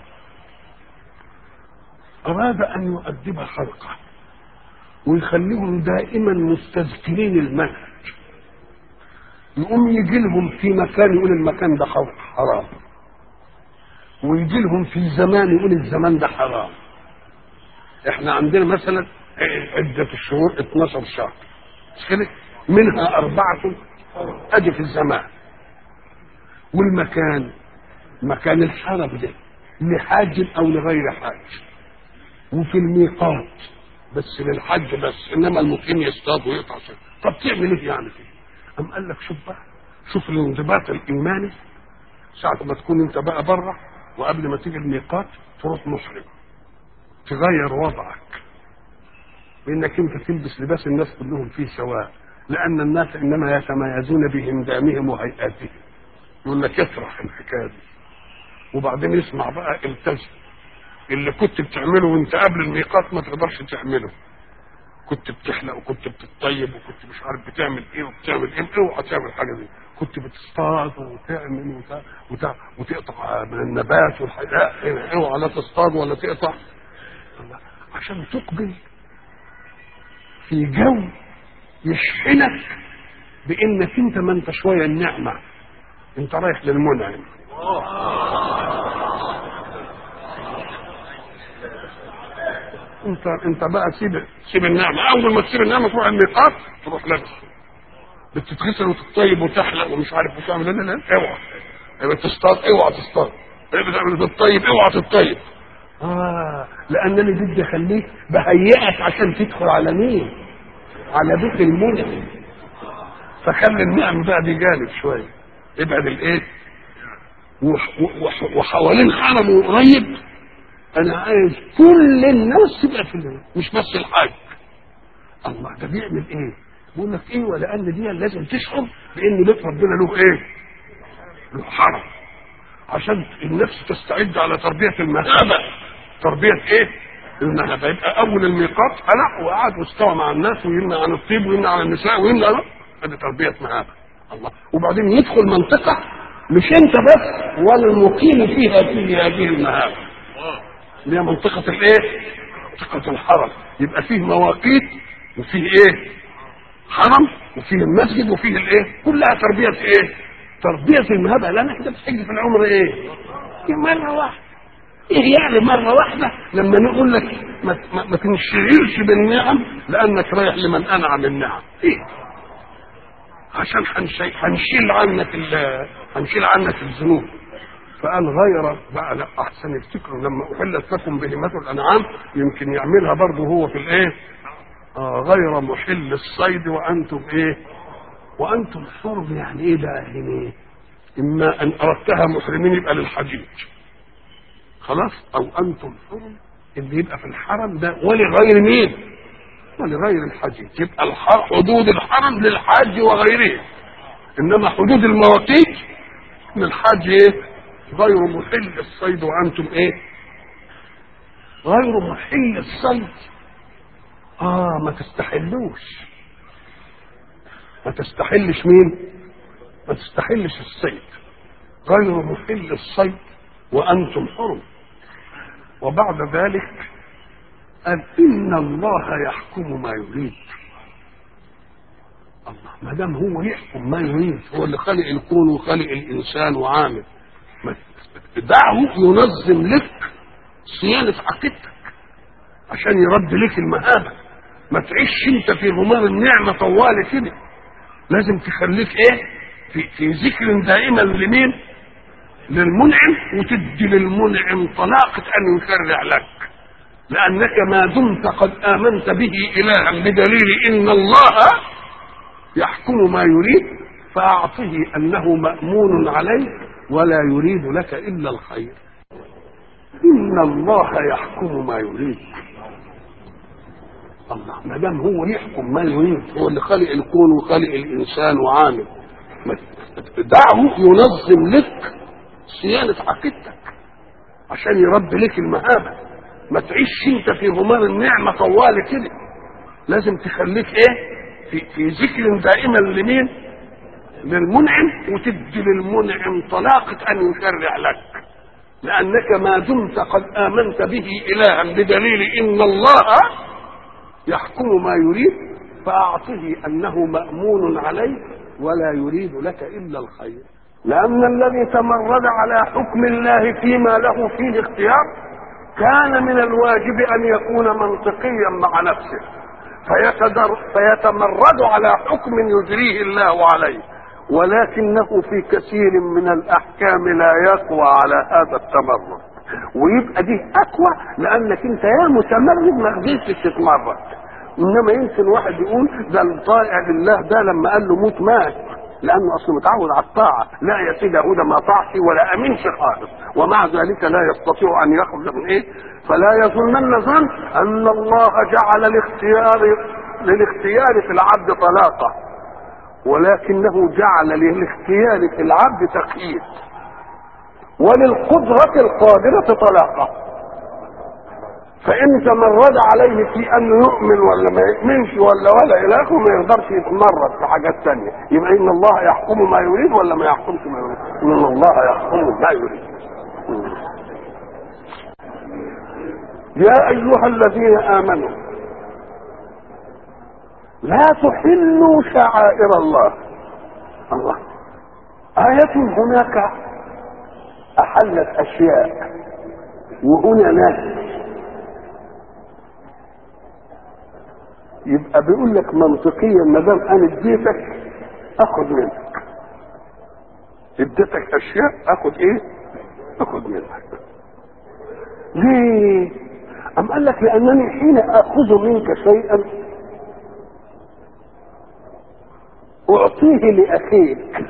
اراد ان يؤدب خلقه ويخليهم دائما مستذكرين المنهج يقوم يجي لهم في مكان يقول المكان ده حرام ويجي لهم في زمان يقول الزمان ده حرام احنا عندنا مثلا عدة الشهور 12 شهر مش كده؟ منها أربعة أدي في الزمان والمكان مكان الحرم ده لحاج أو لغير حاج وفي الميقات بس للحج بس إنما المقيم يصطاد ويقطع شيء طب تعمل إيه يعني فيه؟ أم قال لك شوف بقى شوف الانضباط الإيماني ساعة ما تكون أنت بقى بره وقبل ما تيجي الميقات تروح محرم تغير وضعك بانك انت تلبس لباس الناس كلهم فيه سواء لان الناس انما يتميزون بهندامهم وهيئاتهم يقول لك اطرح الحكايه دي وبعدين يسمع بقى التزم اللي كنت بتعمله وانت قبل الميقات ما تقدرش تعمله كنت بتحلق وكنت بتطيب وكنت مش عارف بتعمل ايه وبتعمل ايه اوعى تعمل حاجه دي كنت بتصطاد وتعمل وت... وت... وتقطع من النبات والحياه اوعى لا تصطاد ولا تقطع عشان تقبل في جو يشحنك بانك انت ما انت شويه النعمه انت رايح للمنعم انت انت بقى سيب سيب النعمه اول ما تسيب النعمه تروح الميقات تروح لابس بتتغسل وتطيب وتحلق ومش عارف وتعمل لا لا اوعى بتصطاد اوعى تصطاد بتعمل تطيب اوعى تطيب اه لانني بدي اخليك بهيئك عشان تدخل على مين على بيت المنعم فخلي النعم بقى دي جانب شويه ابعد الايه وحوالين حرمه قريب انا عايز كل الناس تبقى في البيت مش بس الحاج الله ده بيعمل ايه بيقول لك ايه ولان دي لازم تشعر بان بيت ربنا له ايه له حرم عشان النفس تستعد على تربيه المهابه تربيه ايه المهابه يبقى اول الميقات قلع وقعد واستوى مع الناس ويمنع عن الطيب ويمنع عن النساء ويمنع عن هذه تربيه مهابه الله وبعدين يدخل منطقه مش انت بس ولا المقيم فيها في هذه المهابه اللي هي منطقه الايه منطقه الحرم يبقى فيه مواقيت وفيه ايه حرم وفيه المسجد وفيه الايه كلها تربيه ايه تربيه المهابه لان احنا بتحج في العمر ايه مره واحده ايه يعني مره واحده لما نقول لك ما, ما, ما تنشغلش بالنعم لانك رايح لمن انعم النعم ايه عشان هنشيل عنك هنشيل عنك الذنوب فقال غير بقى لا احسن افتكروا لما احلت لكم بهمات الانعام يمكن يعملها برضه هو في الايه آه غير محل الصيد وانتم ايه وانتم حرم يعني ايه بقى هنا ايه اما ان اردتها محرمين يبقى للحجيج خلاص او انتم حرم اللي يبقى في الحرم ده ولغير مين ولغير الحجيج يبقى الحر حدود الحرم للحاج وغيره انما حدود المواقيت للحاج ايه غير محل الصيد وانتم ايه غير محل الصيد اه ما تستحلوش ما تستحلش مين ما تستحلش الصيد غير محل الصيد وانتم حرم وبعد ذلك قال ان الله يحكم ما يريد الله ما دام هو يحكم ما يريد هو اللي خلق الكون وخلق الانسان وعامل ما دعه ينظم لك صيانه عقيدتك عشان يرد لك المهابه ما تعيش انت في غمار النعمه طوال كده لازم تخليك ايه في, في ذكر دائما لمين للمنعم وتدي للمنعم طلاقة أن يشرع لك لأنك ما دمت قد آمنت به إلها بدليل إن الله يحكم ما يريد فأعطه أنه مأمون عليك ولا يريد لك إلا الخير إن الله يحكم ما يريد الله ما دام هو يحكم ما يريد هو اللي خلق الكون وخلق الانسان وعامل دعه ينظم لك صيانه عقيدتك عشان يرد لك المهابه ما تعيش انت في غمار النعمه طوال كده لازم تخليك ايه في, في ذكر دائما لمين للمنعم وتدي للمنعم طلاقه ان يشرع لك لانك ما دمت قد امنت به الها بدليل ان الله يحكم ما يريد فأعطه أنه مأمون عليه ولا يريد لك إلا الخير لأن الذي تمرد على حكم الله فيما له فيه اختيار كان من الواجب أن يكون منطقيا مع نفسه فيتدر فيتمرد على حكم يجريه الله عليه ولكنه في كثير من الأحكام لا يقوى على هذا التمرد ويبقى دي اقوى لانك انت يا متمرد ما قدرتش تتمرد انما يمكن واحد يقول ده الطائع لله ده لما قال له موت مات لانه اصله متعود على الطاعه لا يا سيدي هدى ما طاعش ولا امنش خالص ومع ذلك لا يستطيع ان يخرج من ايه فلا يظنن ظن ان الله جعل الاختيار للاختيار في العبد طلاقه ولكنه جعل للاختيار في العبد تقييد وللقدرة القادرة طلاقة فإن تمرد عليه في أنه يؤمن ولا ما يؤمنش ولا ولا إلى آخره ما يقدرش يتمرد في حاجات تانية يبقى إن الله يحكم ما يريد ولا ما يحكمش ما يريد إن الله يحكم ما يريد يا أيها الذين آمنوا لا تحلوا شعائر الله الله آية هناك أحلت أشياء وهنا ناس يبقى بيقول لك منطقيا ما دام انا اديتك اخذ منك اديتك اشياء اخذ ايه؟ اخذ منك ليه؟ أم قال لك لأنني حين آخذ منك شيئا أعطيه لأخيك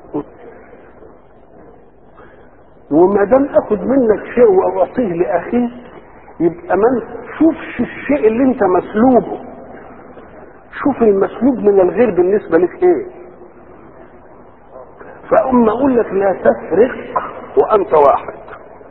وما دام اخد منك شيء واعطيه لاخيك يبقى ما شوفش الشيء اللي انت مسلوبه شوف المسلوب من الغير بالنسبه لك ايه فاما اقول لك لا تسرق وانت واحد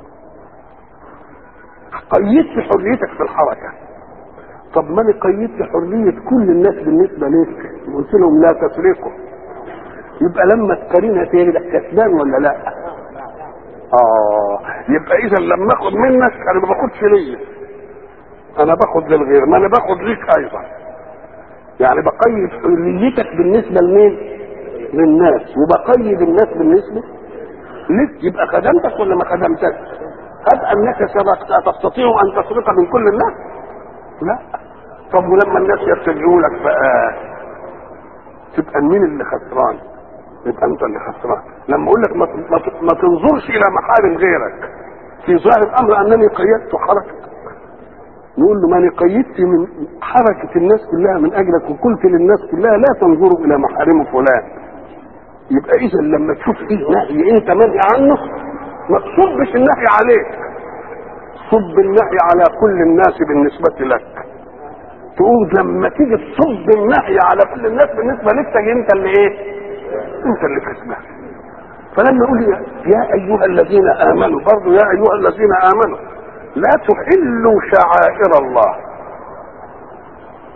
قيدت حريتك في الحركه طب ما انا قيدت حريه كل الناس بالنسبه لك قلت لهم لا تسرقوا يبقى لما تقارنها تاني ده كسبان ولا لا؟ اه يبقى اذا لما اخد منك انا ما باخدش ليا انا باخد للغير ما انا باخد ليك ايضا يعني بقيد حريتك بالنسبه لمين للناس وبقيد الناس بالنسبه لك يبقى خدمتك ولا ما خدمتك هب انك سبقت تستطيع ان تسرق من كل الناس لا طب ولما الناس يتبعوا لك بقى تبقى مين اللي خسران يبقى انت اللي خسران لما اقول لك ما, ما, ما تنظرش الى محارم غيرك في ظاهر الامر انني قيدت حركتك نقول له ما انا قيدت من حركه الناس كلها من اجلك وقلت للناس كلها لا تنظروا الى محارم فلان يبقى اذا لما تشوف فيه نهي انت منهي عنه ما تصبش النهي عليك صب النهي على كل الناس بالنسبه لك تقول لما تيجي تصب النهي على كل الناس بالنسبه لك تجي انت اللي ايه؟ انت اللي كسبان فلما يقول يا ايها الذين امنوا برضو يا ايها الذين امنوا لا تحلوا شعائر الله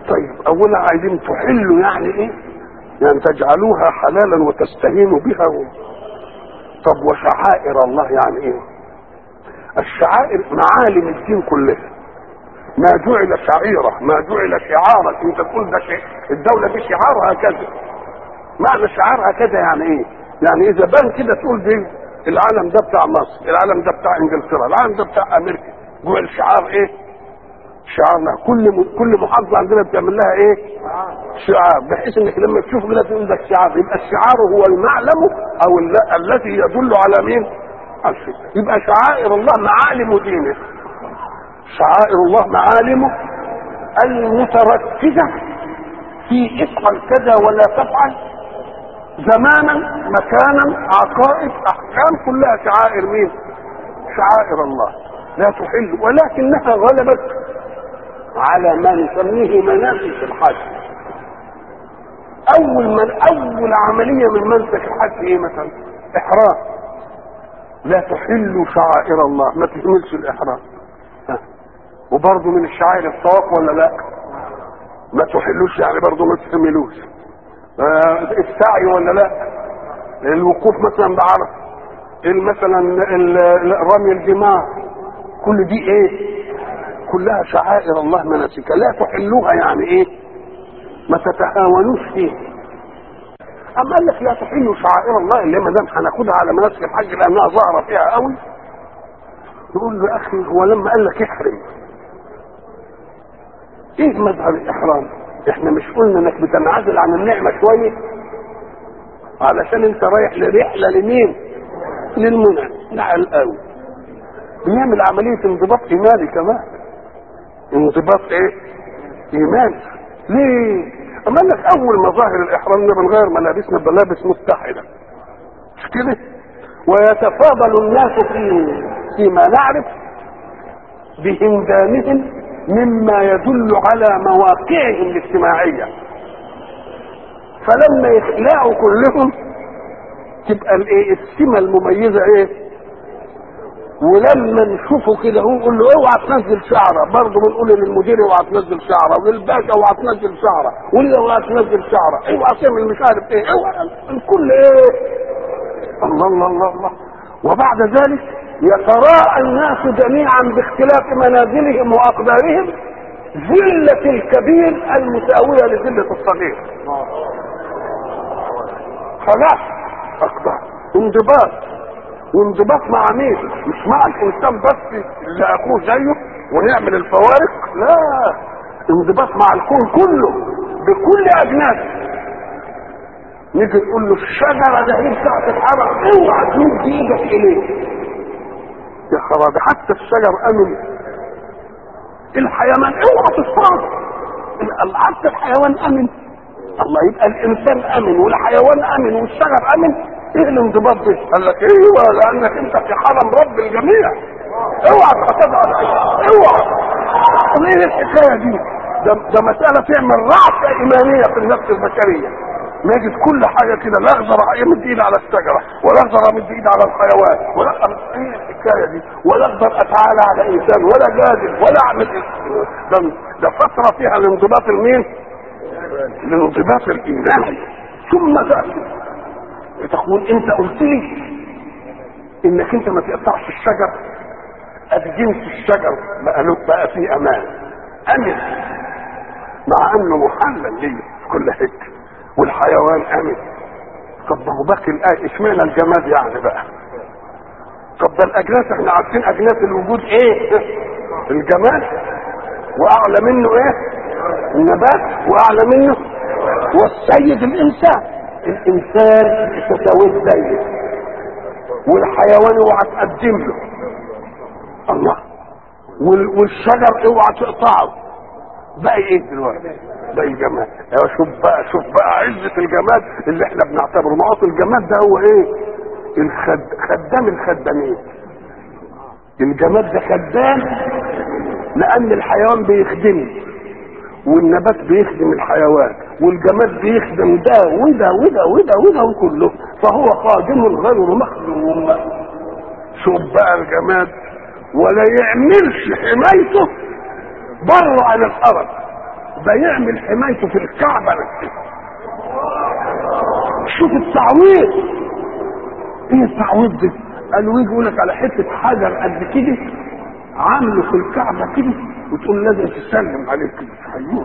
طيب اولا عايزين تحلوا يعني ايه يعني تجعلوها حلالا وتستهينوا بها و... طب وشعائر الله يعني ايه الشعائر معالم الدين كلها ما جعل شعيرة ما جعل شعارا انت تقول ده شيء الدولة دي شعارها كذا معنى شعارها كذا يعني ايه يعني اذا بان كده تقول دي العالم ده بتاع مصر العالم ده بتاع انجلترا العالم ده بتاع امريكا جعل شعار ايه شعارنا كل م... كل محافظه عندنا بتعمل لها ايه شعار بحيث انك لما تشوف كده تقول ده شعار يبقى الشعار هو المعلم او ال... الذي يدل على مين على الشيء يبقى شعائر الله معالم دينه شعائر الله معالمه المتركزة في افعل كذا ولا تفعل زمانا مكانا عقائد احكام كلها شعائر مين شعائر الله لا تحل ولكنها غلبت على ما نسميه مناسك الحج اول من اول عمليه من منسك الحج ايه مثلا احرام لا تحل شعائر الله ما تهملش الاحرام ها. وبرضه من الشعائر الطواف ولا لا ما تحلوش يعني برضه ما تهملوش آه السعي ولا لا الوقوف مثلا بعرفه مثلا رمي الجمار كل دي ايه كلها شعائر الله مناسكها لا تحلوها يعني ايه ما تتهاونوش فيه اما قال لك لا تحلوا شعائر الله اللي ما دام هناخدها على مناسك الحج لانها ظاهره فيها قوي يقول له اخي هو لما قال لك احرم ايه مذهب الاحرام احنا مش قلنا انك بتنعزل عن النعمه شويه علشان انت رايح لرحله لمين للمنى نعل قوي بيعمل عمليه انضباط ايماني كمان انضباط ايه ايماني ليه اما لك اول مظاهر الاحرام ده بنغير ملابسنا بملابس متحده مش كده ويتفاضل الناس في فيما نعرف بهندامهم مما يدل على مواقعهم الاجتماعيه فلما يخلعوا كلهم تبقى الايه السمه المميزه ايه ولما نشوفه كده هو نقول له اوعى تنزل شعره برضه بنقول للمدير اوعى تنزل شعره وللباشا اوعى تنزل شعره واللي اوعى تنزل شعره اوعى تعمل مش عارف ايه اوعى الكل ايه الله الله الله الله وبعد ذلك يتراءى الناس جميعا باختلاف منازلهم واقدارهم ذلة الكبير المساوية لذلة الصغير خلاص اقدار انضباط وانضباط مع مين مش مع الانسان بس اللي اخوه زيه ونعمل الفوارق لا انضباط مع الكون كله بكل اجناسه نيجي نقول له الشجره ده هي بتاعت الحرم اوعى تمد ايدك اليه يا خرابي حتى الشجر امن الحيوان اوعى تصطاد حتى الحيوان امن الله يبقى الانسان امن والحيوان امن والشجر امن ايه الانضباط ده؟ قال لك ايوه لانك انت في حرم رب الجميع اوعى تتبع اوعى طب ايه الحكايه دي؟ ده, ده مساله تعمل رعشه ايمانيه في النفس البشريه نجد كل حاجه كده لا اقدر امد ايدي على الشجره ولا اقدر امد ايدي على الحيوان ولا ايه الحكايه دي ولا اقدر اتعالى على انسان ولا جادل ولا اعمل ده, ده فتره فيها الانضباط المين؟ الانضباط الايماني ثم تاتي تقول انت قلت لي انك انت ما تقطعش الشجر ادي جنس الشجر بقى له بقى فيه امان امن مع انه محلل ليه في كل حته والحيوان امن طب ما هو باقي الايه اشمعنى الجماد يعني بقى طب ده الاجناس احنا عارفين اجناس الوجود ايه الجماد واعلى منه ايه النبات واعلى منه والسيد الانسان الانسان تساويه سيد والحيوان اوعى تقدم له الله والشجر اوعى تقطعه بقى ايه دلوقتي بقى الجماد ايوه شوف بقى شوف بقى عزه الجماد اللي احنا بنعتبره ما اصل الجماد ده هو ايه الخد... خدام الخدامين الجماد ده خدام لان الحيوان بيخدمه والنبات بيخدم الحيوان والجماد بيخدم ده وده وده وده وده وكله فهو خادم غير مخدوم شوف بقى الجماد ولا يعملش حمايته بره عن الحرم ده يعمل حمايته في الكعبه نفسها شوف التعويض ايه التعويض ده قالوا يجي يقول لك على حته حجر قد كده عامله في الكعبه كده وتقول لازم تسلم عليه كده حيوه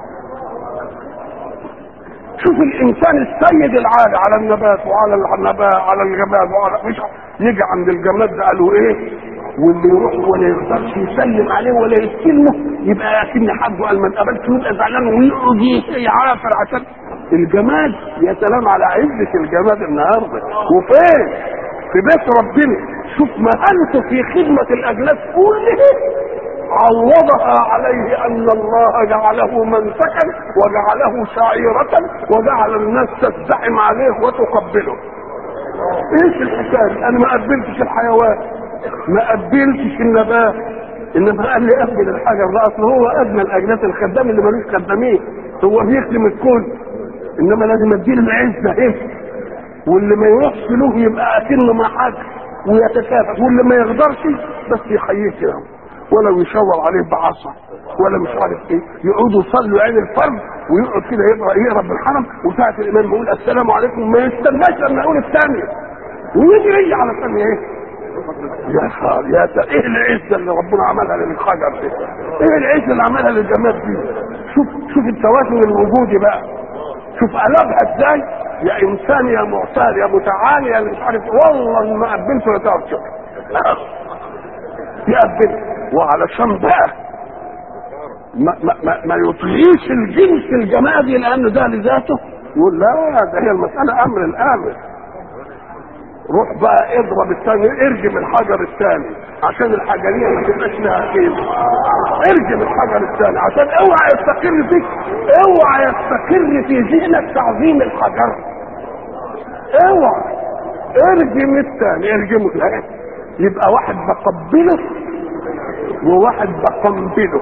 شوف الانسان السيد العالي على النبات وعلى النبات على الجماد وعلى مش يجي عند الجماد ده قالوا ايه واللي يروح ولا يقدرش يسلم عليه ولا يستلمه يبقى اكن حد قال ما اتقبلش يبقى زعلان ويقعد يعافر عشان الجماد يا سلام على عزة الجماد النهارده وفين؟ في بيت ربنا شوف مهانته في خدمة الأجناس كلها عوضها عليه ان الله جعله منسكا وجعله شعيرة وجعل الناس تزدحم عليه وتقبله ايش الحكايه انا ما قبلتش الحيوان ما قبلتش النبات انما قال لي قبل الحجر ده اصل هو ادنى الاجناس الخدام اللي ملوش خدامين هو بيخدم الكل انما لازم اديله العزه ايه واللي ما يروحش له يبقى اكنه ما حد ويتكافئ واللي ما يقدرش بس يحييه كده ولا يشاور عليه بعصا ولا مش عارف ايه يقعدوا يصلوا عين الفرد ويقعد كده يقرا يقرا بالحرم وساعه الامام بيقول السلام عليكم ما يستناش لما يقول الثانيه ويجري على الثانيه ايه يا خال يا تا... ايه العزه اللي ربنا عملها للحجر دي ايه العزه اللي عملها للجماد دي شوف شوف التوازن الوجودي بقى شوف قلبها ازاي يا انسان يا معتاد يا متعالي يا مش عارف والله ما قبلته لا تعرف شوف يقبل وعلشان بقى ما, ما, ما, ما يطغيش الجنس الجمادي لانه ده لذاته يقول لا ده هي المساله امر الامر روح بقى اضرب الثاني ارجم الحجر الثاني عشان الحجريه ما تبقاش لها قيمه ارجم الحجر الثاني عشان اوعى يستقر فيك اوعى يستقر في ذهنك تعظيم الحجر اوعى ارجم الثاني ارجمه لا يبقى واحد بقبله وواحد بقنبله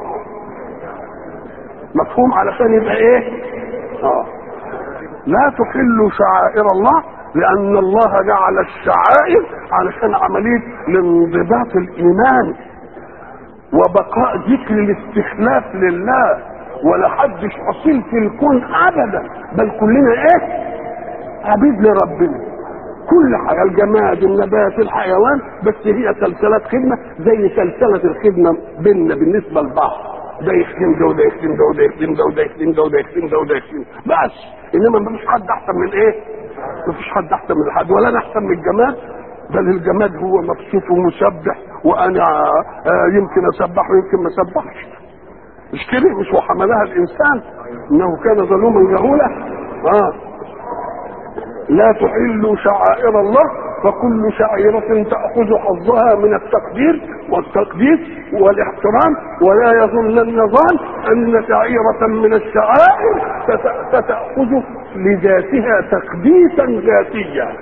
مفهوم علشان يبقى ايه اه لا تحلوا شعائر الله لان الله جعل الشعائر علشان عمليه الانضباط الايماني وبقاء ذكر الاستخلاف لله ولا حدش اصيل في الكون ابدا بل كلنا ايه عبيد لربنا كل حاجه الجماد النبات الحيوان بس هي سلسلات خدمه زي سلسله الخدمه بيننا بالنسبه لبعض ده يخدم ده وده يخدم ده وده يخدم ده وده يخدم ده وده يخدم ده وده يخدم بس انما ما فيش حد احسن من ايه؟ ما فيش حد احسن من حد ولا انا احسن من الجماد بل الجماد هو مبسوط ومسبح وانا آه يمكن اسبح ويمكن ما اسبحش مش كده مش وحملها الانسان انه كان ظلوما جهولا اه لا تحلوا شعائر الله فكل شعيرة تأخذ حظها من التقدير والتقديس والاحترام ولا يظنن ظان أن شعيرة من الشعائر ستأخذ لذاتها تقديسا ذاتيا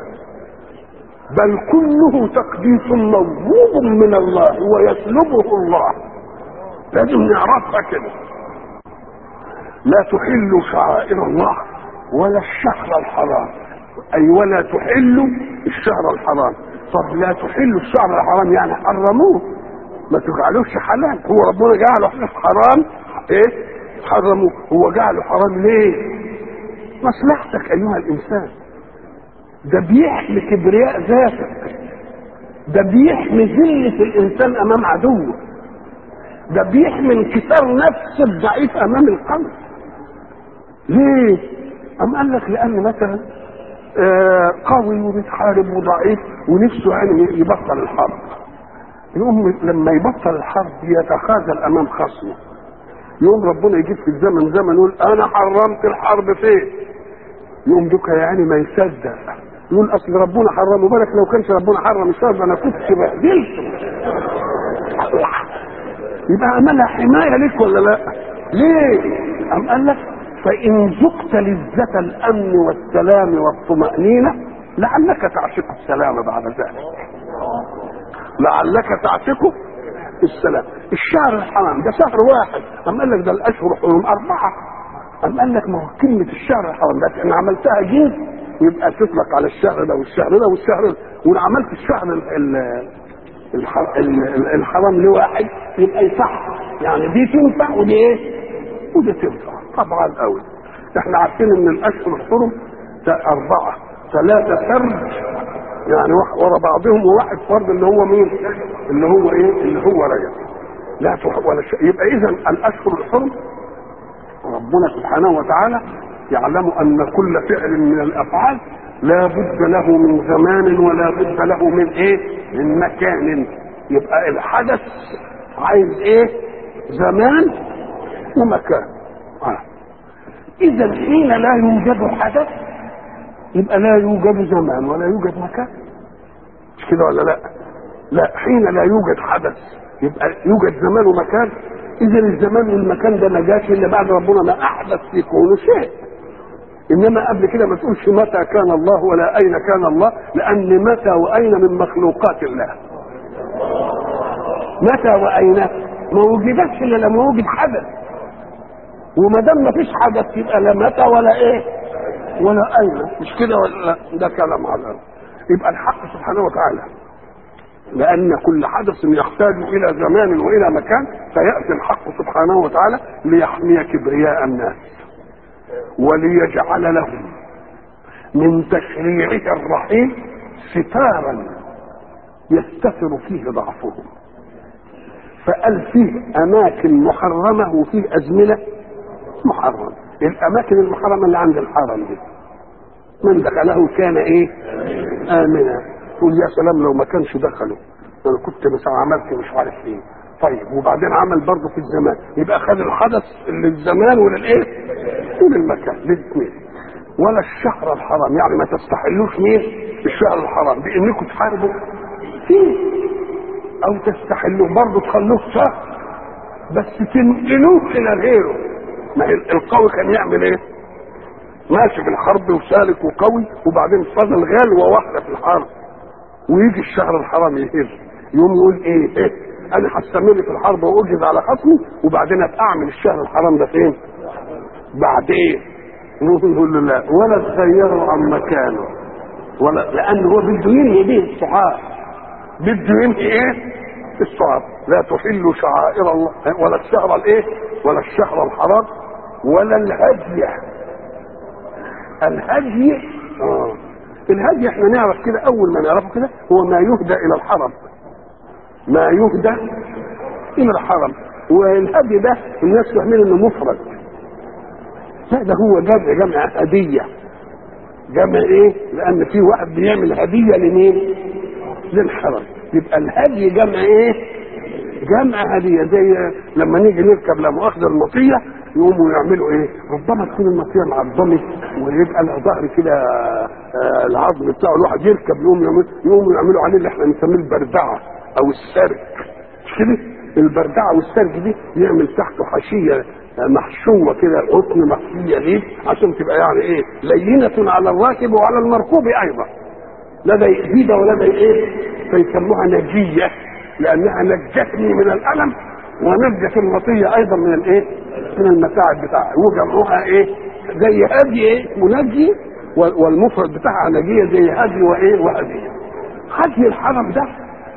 بل كله تقديس موهوب من الله ويسلبه الله لازم نعرفها كده لا تحلوا شعائر الله ولا الشهر الحرام اي ولا تحلوا الشهر الحرام طب لا تحلوا الشهر الحرام يعني حرموه ما تجعلوش حلال هو ربنا جعله حرام ايه حرموه هو جعله حرام ليه مصلحتك ايها الانسان ده بيحمي كبرياء ذاتك ده بيحمي ذلة الانسان امام عدوه ده بيحمي انكسار نفس الضعيف امام القلب ليه أم قال لك لأن مثلا آه قوي وبيتحارب وضعيف ونفسه يعني يبطل الحرب يقوم لما يبطل الحرب يتخاذل أمام خصمه يقوم ربنا يجيب في الزمن زمن يقول أنا حرمت الحرب فين يقوم دوكا يعني ما يصدق يقول أصل ربنا حرمه بالك لو كانش ربنا حرم الشر أنا كنت بهدلته يبقى عملها حماية ليك ولا لا؟ ليه؟ أم قال لك فإن ذقت لذة الأمن والسلام والطمأنينة لعلك تعشق السلام بعد ذلك لعلك تعشق السلام الشهر الحرام ده شهر واحد أم قال لك ده الأشهر حرم أربعة أم قال لك ما هو كلمة الشهر الحرام بس أنا عملتها جنس يبقى تطلق على الشهر ده والشهر ده والشهر ده وأنا عملت الشهر ال ال الحرام لواحد يبقى يصح يعني دي تنفع ودي ايه؟ ودي تنفع طبعا قوي احنا عارفين ان الاشهر الحرم اربعه ثلاثه سرد يعني ورا بعضهم وواحد فرد اللي هو مين؟ اللي هو ايه؟ اللي هو رجب لا تح... ولا شيء يبقى اذا الاشهر الحرم ربنا سبحانه وتعالى يعلم ان كل فعل من الافعال لا بد له من زمان ولا بد له من ايه؟ من مكان يبقى الحدث عايز ايه؟ زمان ومكان آه. اذا حين لا يوجد حدث يبقى لا يوجد زمان ولا يوجد مكان مش كده ولا لا لا حين لا يوجد حدث يبقى يوجد زمان ومكان اذا الزمان والمكان ده ما جاش الا بعد ربنا ما احدث في كونه شيء انما قبل كده ما تقولش متى كان الله ولا اين كان الله لان متى واين من مخلوقات الله متى واين ما وجدتش الا لما وجد حدث وما دام ما فيش حدث يبقى لا متى ولا ايه ولا اين مش كده ولا لا ده كلام على يبقى الحق سبحانه وتعالى لأن كل حدث يحتاج إلى زمان وإلى مكان فيأتي الحق سبحانه وتعالى ليحمي كبرياء الناس وليجعل لهم من تشريعه الرحيم ستارا يستتر فيه ضعفهم فقال فيه أماكن محرمة وفيه أزمنة محرمة الأماكن المحرمة اللي عند الحرم دي من دخله كان إيه آمنا تقول يا سلام لو ما كانش دخله انا كنت مثلا عملت مش عارف ايه طيب وبعدين عمل برضه في الزمان يبقى خد الحدث للزمان وللايه وللمكان للاثنين ولا الشهر الحرام يعني ما تستحلوش مين الشهر الحرام بانكم تحاربوا فيه او تستحلوه برضه تخلوه شهر بس تنقلوه الى غيره ما القوي كان يعمل ايه ماشي في الحرب وسالك وقوي وبعدين فضل غلوه واحده في الحرب ويجي الشهر الحرام يهز يقوم يقول ايه, إيه؟ انا هستمر في الحرب واجهز على خصمي وبعدين ابقى اعمل الشهر الحرام ده فين؟ بعدين نقول له لا ولا تغيروا عن مكانه ولا لان هو بده ينهي به الصحاب بده ينهي ايه؟ الصحاب لا تحلوا شعائر الله ولا الشهر الايه؟ ولا الشهر الحرام ولا الهدي الهدي آه. الهدي احنا نعرف كده اول ما نعرفه كده هو ما يهدى الى الحرم ما يهدى الى الحرم والهدي ده الناس فاهمين انه مفرد لا ده هو جمع جمع هديه جمع ايه لان في واحد بيعمل هديه لمين للحرم يبقى الهدي جمع ايه جمع هديه زي لما نيجي نركب لا مؤاخذه المطيه يقوموا يعملوا ايه ربما تكون المطيه معظمه ويبقى لها ظهر كده آه العظم بتاعه الواحد يركب يقوم يعمل يقوموا يعملوا عليه اللي احنا بنسميه البردعه او السرج مش كده البردعه والسرج دي يعمل تحته حشيه محشوه كده قطن مخفيه ليه عشان تبقى يعني ايه لينه على الراكب وعلى المركوب ايضا لا ده يأذينا ولا ده ايه فيسموها نجيه لانها نجتني من الالم ونجت المطيه ايضا من الايه من المتاعب بتاعها وجمعوها ايه زي هدي ايه منجي والمفرد بتاعها نجيه زي هدي وايه وهديه هدي الحرم ده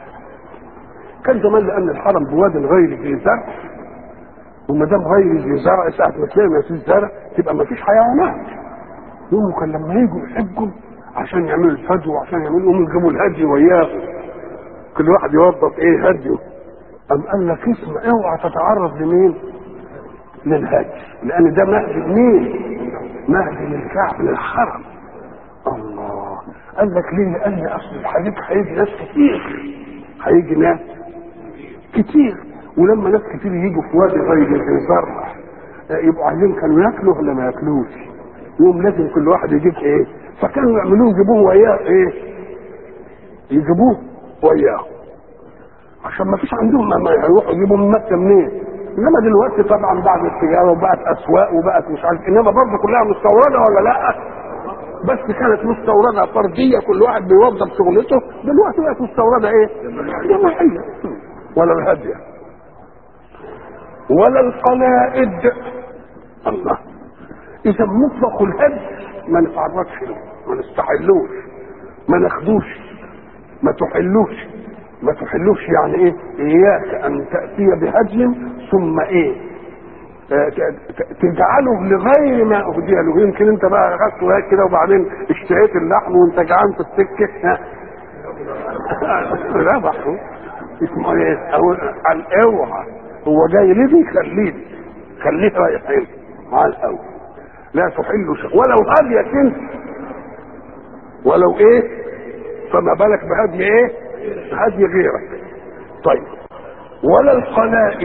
كان زمان لان الحرم بواد غير ذي زرع وما دام غير ذي زرع ساعه ما تلاقي ما فيش زرع تبقى ما فيش حيوانات يوم كان لما يجوا يحجوا عشان يعملوا الفدو وعشان يعملوا يقوموا يجيبوا الهدي وياهم كل واحد يوظف ايه هديه أم قال لك اسمع اوعى تتعرض لمين؟ للهدي لأن ده مهدي لمين؟ مهدي للكعب للحرم الله قال لك ليه؟ لأن أصل الحديث هيجي ناس كتير هيجي ناس كتير ولما ناس كتير يجوا في وادي غير ذي زرع يبقوا عايزين كانوا ياكلوا ولا ما ياكلوش يوم لازم كل واحد يجيب ايه فكانوا يعملوه يجيبوه وياه ايه يجيبوه وياه عشان ما فيش عندهم ما يروحوا يجيبوا من مكه منين انما دلوقتي طبعا بعد التجاره وبقت اسواق وبقت مش عارف انما برضه كلها مستورده ولا لا بس كانت مستورده فرديه كل واحد بيوظف شغلته دلوقتي بقت مستورده ايه؟ جماعيه ولا الهديه ولا القلائد الله اذا مطلق الهدي ما نتعرضش له ما نستحلوش ما ناخدوش ما تحلوش ما تحلوش يعني ايه اياك ان تاتي بهدي ثم ايه آه، ت- ت- تجعله لغير ما اهدي له يمكن انت بقى اخذته هيك كده وبعدين اشتهيت اللحم وانت جعان في السكه ها. ذبحه اسمه ايه؟ أو الاوعى هو جاي لي خليه خليه رايح هنا مع الاول لا تحل شيء ولو هديك انت ولو ايه فما بالك بهدي ايه هدي غيرك طيب ولا القلائد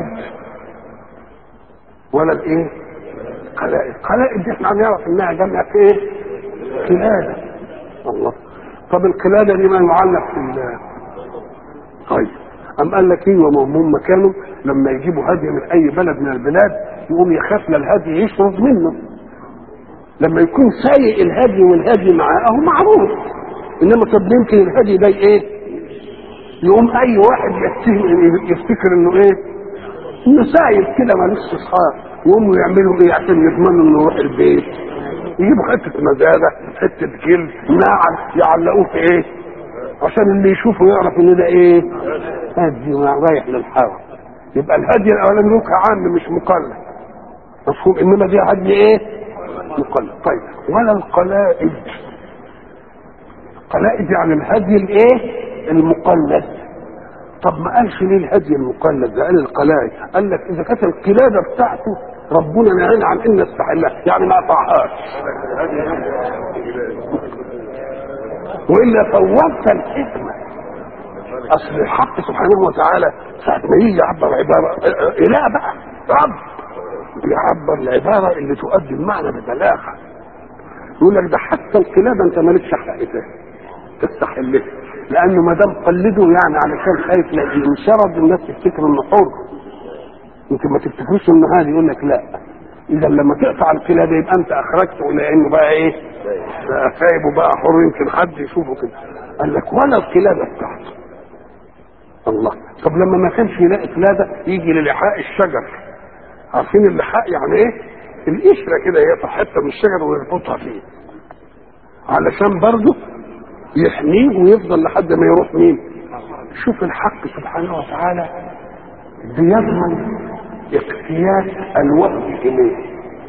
ولا الايه قلائد قلائد دي احنا هنعرف انها جمع في ايه قلاده الله طب القلاده دي ما يعلق في ال- طيب أم قال لك ايه وما هم كانوا لما يجيبوا هدي من اي بلد من البلاد يقوم يخاف لا الهدي يشرب منه لما يكون سايق الهدي والهدي معاه اهو معروف انما طب يمكن الهدي ده ايه يقوم اي واحد يفتكر, يفتكر انه ايه انه سايق كده مالوش اصحاب يقوموا يعملوا ايه عشان يضمنوا انه يروح البيت يجيبوا حته مزاده حته جلد ناعم يعلقوه في ايه عشان اللي يشوفه يعرف ان ده ايه هدي رايح للحاره يبقى الهدي الاولاني له عام مش مقلد مفهوم انما دي هدي ايه مقلد طيب ولا القلائد قلائد يعني الهدي الايه المقلد طب ما قالش ليه الهدي المقلد ده قال القلائد قال لك اذا كانت القلاده بتاعته ربنا نهانا عن ان نستحلها يعني ما قطعهاش والا فوتت الحكمه اصل الحق سبحانه وتعالى ساعه ما يجي يعبر عباره اله بقى رب يعبر العباره اللي تؤدي المعنى ببلاغه يقول لك ده حتى القلاده انت مالكش حق فيها تستحلها لانه ما دام قلده يعني علشان خايف لا ينشرد الناس تفتكر انه حر يمكن ما تفتكروش انه هذا يقول لك لا اذا لما تقطع القلاده يبقى انت اخرجته لانه بقى ايه بقى خايب وبقى حر يمكن حد يشوفه كده قال لك ولا القلاده بتاعته الله طب لما ما كانش يلاقي قلاده يجي للحاء الشجر عارفين اللحاء يعني ايه القشره كده يقطع حته من الشجر ويربطها فيه علشان برضه يحميه ويفضل لحد ما يروح مين شوف الحق سبحانه وتعالى بيضمن اقتيات الوفد اليه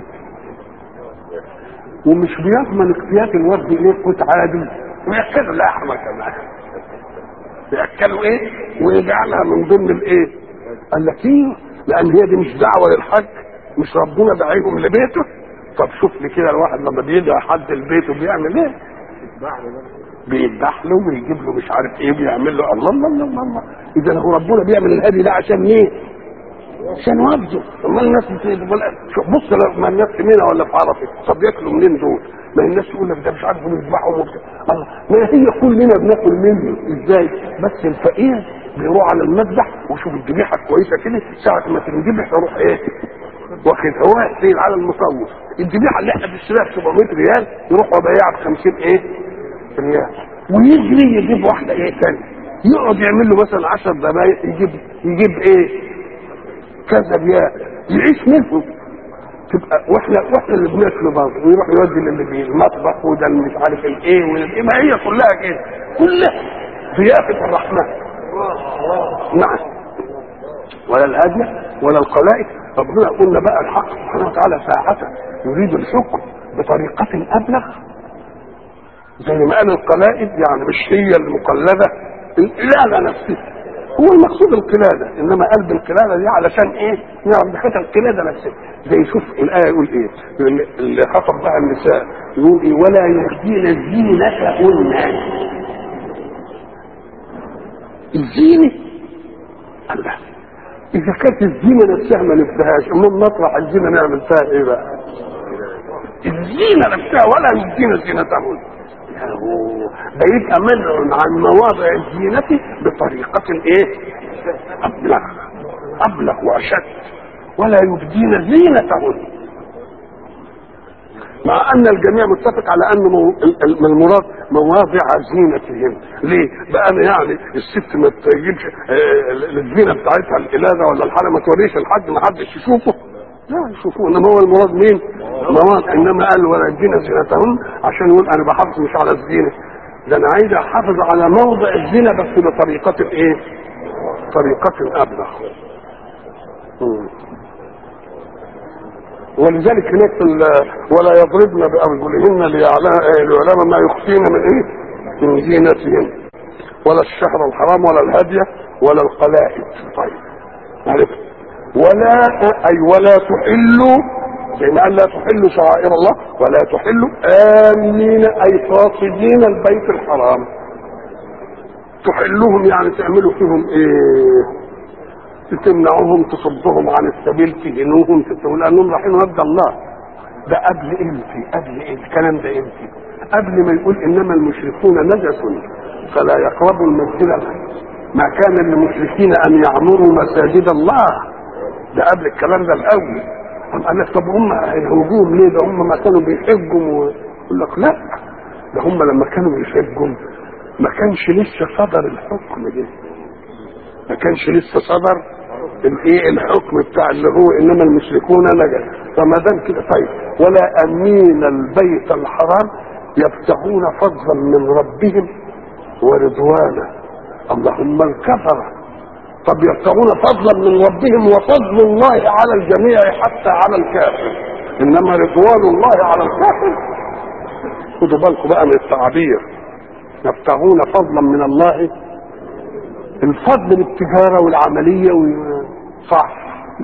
ومش بيضمن اقتيات الوفد اليه قوت عادي وياكلوا لحمه كمان ياكلوا ايه ويجعلها من ضمن الايه قال لك ايه لان هي دي مش دعوه للحج مش ربنا داعيهم لبيته طب شوف لي كده الواحد لما بيدعي حد لبيته بيعمل ايه بيذبح له ويجيب له مش عارف ايه بيعمل له الله الله الله الله, الله. اذا هو ربنا بيعمل الهدي ده عشان ايه؟ عشان وفده امال الناس بتقول شوف بص لما الناس في منى ولا في عرفه طب ياكلوا منين دول؟ ما الناس تقول لك ده مش عارف بيذبحهم وبتاع الله ما هي كلنا بناكل منه ازاي؟ بس الفقير بيروح على المذبح ويشوف الذبيحه كويسه كده ساعه ما تنذبح يروح ايه؟ واخد هو يحسين على المصور الذبيحه اللي احنا بنشتريها ب 700 ريال يروح وبيعها ب 50 ايه؟ ريال ويجري يجيب واحده ايه تاني يقعد يعمل له مثلا 10 دقايق يجيب يجيب ايه؟ كذا ريال يعيش منهم تبقى واحنا واحنا اللي بناكله برضه ويروح يودي للي في المطبخ وده اللي مش عارف الايه والايه ما هي كلها كده كلها ضيافه الرحمن نعم ولا الهدي ولا القلائد ربنا قلنا بقى الحق سبحانه وتعالى ساعة يريد الحكم بطريقة أبلغ زي ما قال القلائد يعني مش هي المقلدة القلادة نفسها هو المقصود القلادة إنما قلب القلادة دي علشان إيه؟ نعرف بحيث القلادة نفسها زي شوف الآية يقول إيه؟ اللي خطب بها النساء يقول إيه؟ ولا يبدين زينتهن الزينة الله إذا كانت الزينة نفسها ما نفسهاش أمال نطرح الزينة نعمل فيها إيه بقى؟ الزينة نفسها ولا يبدين زينتهن ده يبقى منع عن مواضع الزينة بطريقة ايه؟ أبلغ أبلغ وأشد ولا يبدين زينتهن مع أن الجميع متفق على أن المراد مواضع زينتهم ليه؟ بقى أنا يعني الست ما تجيبش الزينة بتاعتها القلادة ولا الحالة ما توريش لحد ما حدش يشوفه لا يشوفوه انما هو المراد مين؟ مواد انما قال ولا يدينا زينتهم عشان يقول انا بحافظ مش على الزينه ده انا عايز احافظ على موضع الزينه بس بطريقه ايه؟ طريقه ابلغ. ولذلك هناك في ال- ولا يضربن بارجلهن ليعلم ليعلم ما يخفين من ايه؟ من زينتهن ولا الشهر الحرام ولا الهدي ولا القلائد طيب عرفت ولا اي ولا تحلوا زي ما قال لا تحلوا شعائر الله ولا تحلوا امنين اي قاصدين البيت الحرام تحلهم يعني تعملوا فيهم ايه تمنعوهم تصدهم عن السبيل تهنوهم تقول لانهم رايحين وفد الله ده قبل امتى قبل ايه الكلام ده امتى قبل ما يقول انما المشركون نجس فلا يقربوا المسجد ما كان للمشركين ان يعمروا مساجد الله ده قبل الكلام ده الاول قام قال لك طب هم هيهوجوهم ليه ده هم ما كانوا بيحجوا يقول لك لا ده هم لما كانوا بيحجوا ما كانش لسه صدر الحكم ده ما كانش لسه صدر الايه الحكم بتاع اللي هو انما المشركون نجس فما دام كده طيب ولا امين البيت الحرام يبتغون فضلا من ربهم ورضوانا اللهم الكفره طب يبتغون فضلا من ربهم وفضل الله على الجميع حتى على الكافر انما رضوان الله على الكافر خدوا بالكم بقى من التعبير يبتغون فضلا من الله الفضل بالتجارة والعملية و- صح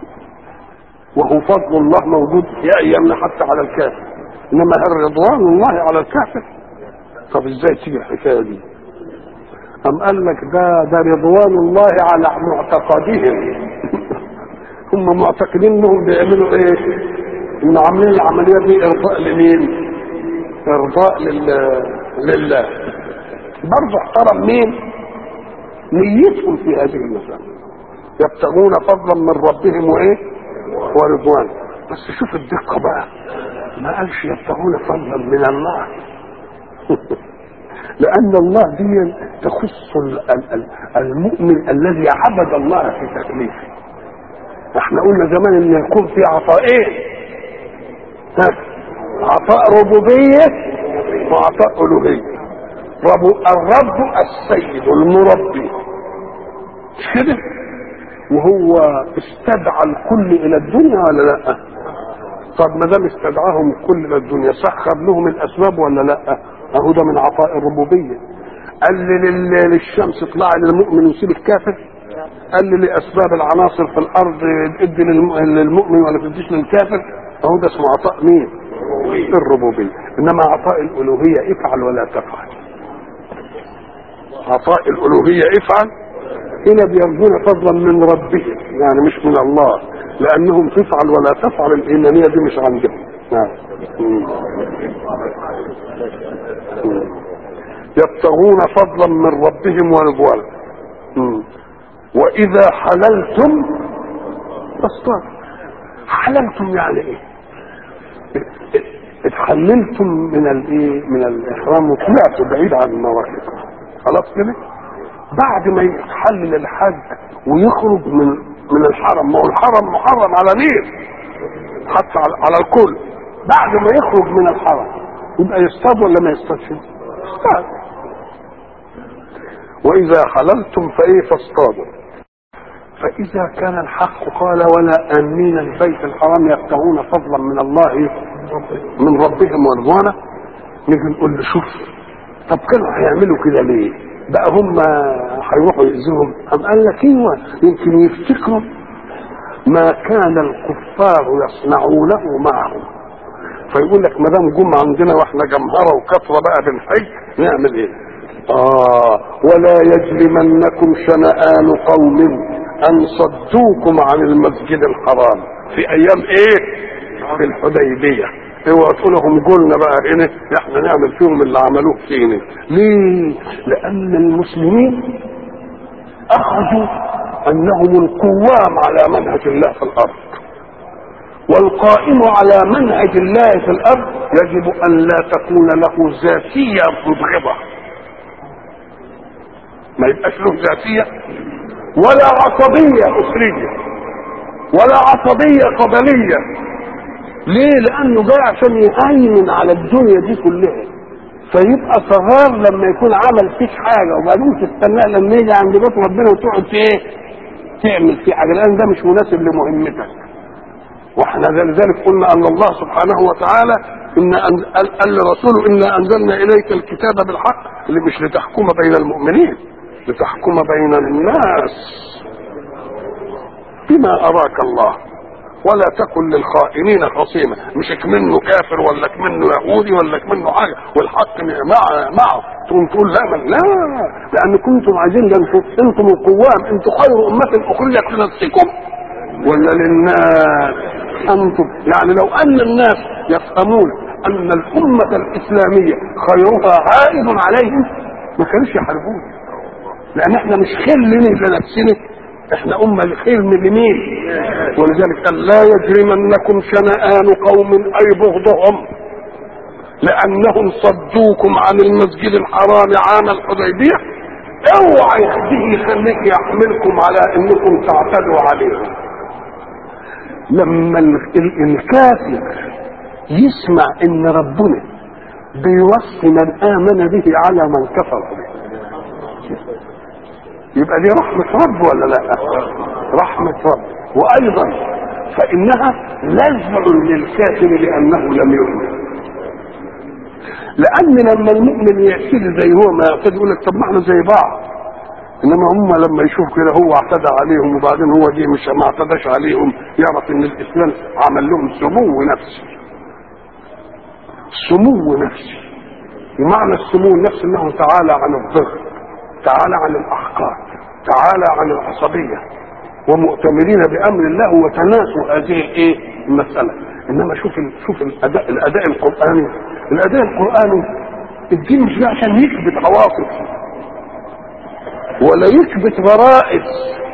وهو فضل الله موجود في أيامنا حتى على الكافر إنما هل رضوان الله على الكافر طب إزاي تيجي الحكاية دي أم قال لك ده ده رضوان الله على معتقدهم هم معتقدين انهم بيعملوا ايه؟ ان عاملين العمليه دي ارضاء لمين؟ ارضاء لله لله برضه احترم مين؟ نيتهم في هذه المسألة يبتغون فضلا من ربهم وايه ورضوان بس شوف الدقة بقى ما قالش يبتغون فضلا من الله لأن الله دي تخص ال- ال- ال- المؤمن الذي عبد الله في تكليفه احنا قلنا زمان ان يكون في عطاءين ها عطاء ربوبية وعطاء ألوهية رب الرب السيد المربي مش كده وهو استدعى الكل الى الدنيا ولا لا طب ما دام استدعاهم الكل الى الدنيا سخر لهم الاسباب ولا لا اهو ده من عطاء الربوبيه قال لي لل- للشمس اطلعي للمؤمن وسيب الكافر قال لي لاسباب العناصر في الارض ادي للم- للمؤمن ولا تديش للكافر اهو ده اسمه عطاء مين الربوبيه انما عطاء الالوهيه افعل ولا تفعل عطاء الألوهية افعل هنا بيرجون فضلا من ربهم يعني مش من الله لأنهم تفعل ولا تفعل الإيمانية دي مش عندهم نعم. مم. مم. يبتغون فضلا من ربهم ورضوانا مم. وإذا حللتم فاصطادوا حللتم يعني ايه؟ اتحللتم من الايه؟ من الاحرام وطلعتوا بعيد عن المواقف خلاص كده بعد ما يتحلل الحج ويخرج من من الحرم ما هو الحرم محرم على مين حتى على, على الكل بعد ما يخرج من الحرم يبقى يصطاد ولا ما يصطادش يصطاد واذا حللتم فايه فاصطادوا فاذا كان الحق قال ولا امين البيت الحرام يبتغون فضلا من الله من ربهم ورضوانه نيجي نقول له شوف طب كانوا هيعملوا كده ليه؟ بقى هم هيروحوا يأذوهم أم قال لك ايوه يمكن يفتكروا ما كان الكفار يصنعونه معهم فيقول لك ما دام جم عندنا واحنا جمهره وكثره بقى بنحج نعمل ايه؟ اه ولا يجرمنكم شنآن قوم ان صدوكم عن المسجد الحرام في ايام ايه؟ في الحديبيه اوعى تقول لهم قلنا بقى هنا احنا نعمل فيهم اللي عملوه فينا ليه لان المسلمين اخذوا انهم القوام على منهج الله في الارض والقائم على منهج الله في الارض يجب ان لا تكون له ذاتيه مبغضه ما يبقاش له ذاتيه ولا عصبيه اسريه ولا عصبيه قبليه ليه لانه جاي عشان يهيمن على الدنيا دي كلها فيبقى صغار لما يكون عمل فيك حاجه وبعدين تستناه لما يجي عند بيت ربنا وتقعد في ايه؟ تعمل فيه حاجه لان ده مش مناسب لمهمتك واحنا لذلك قلنا ان الله سبحانه وتعالى ان أن- قال قال لرسوله انا انزلنا اليك الكتاب بالحق اللي مش لتحكم بين المؤمنين لتحكم بين الناس بما اراك الله ولا تكن للخائنين خصيما مش منه كافر ولا منه يهودي ولا منه حاجه والحق مع معه تقوم تقول لا من لا لان كنتم عايزين ده انتم انتم القوام انتم خير امه اخرجت لنفسكم ولا للناس انتم يعني لو ان الناس يفهمون ان الامه الاسلاميه خيرها عائد عليهم ما كانوش يحاربون لان احنا مش خير لنفسنا احنا امه الخير من لمين ولذلك قال لا يجرمنكم شنآن قوم اي بغضهم لانهم صدوكم عن المسجد الحرام عام الحديبيه اوعى دي يخليك يحملكم على انكم تعتدوا عليهم لما ال- ال- الكافر يسمع ان ربنا بيوصي من امن به على من كفر به يبقى دي رحمة رب ولا لا رحمة رب وأيضا فإنها لزع للكافر لأنه لم يؤمن لأن لما المؤمن يعتدي زي هو ما يعتدي يقول لك طب ما احنا زي بعض انما هم لما يشوف كده هو اعتدى عليهم وبعدين هو دي مش ما اعتداش عليهم يعرف ان الاسلام عمل لهم سمو نفسي سمو نفسي ومعنى السمو النفسي انه تعالى عن الضغط تعالى عن الاحقاد تعالى عن العصبيه ومؤتمرين بامر الله وتناسوا هذه الايه المساله انما شوف ال- شوف الاداء الاداء القراني الاداء القراني الدين مش جاي عشان يكبت عواطف ولا يكبت غرائز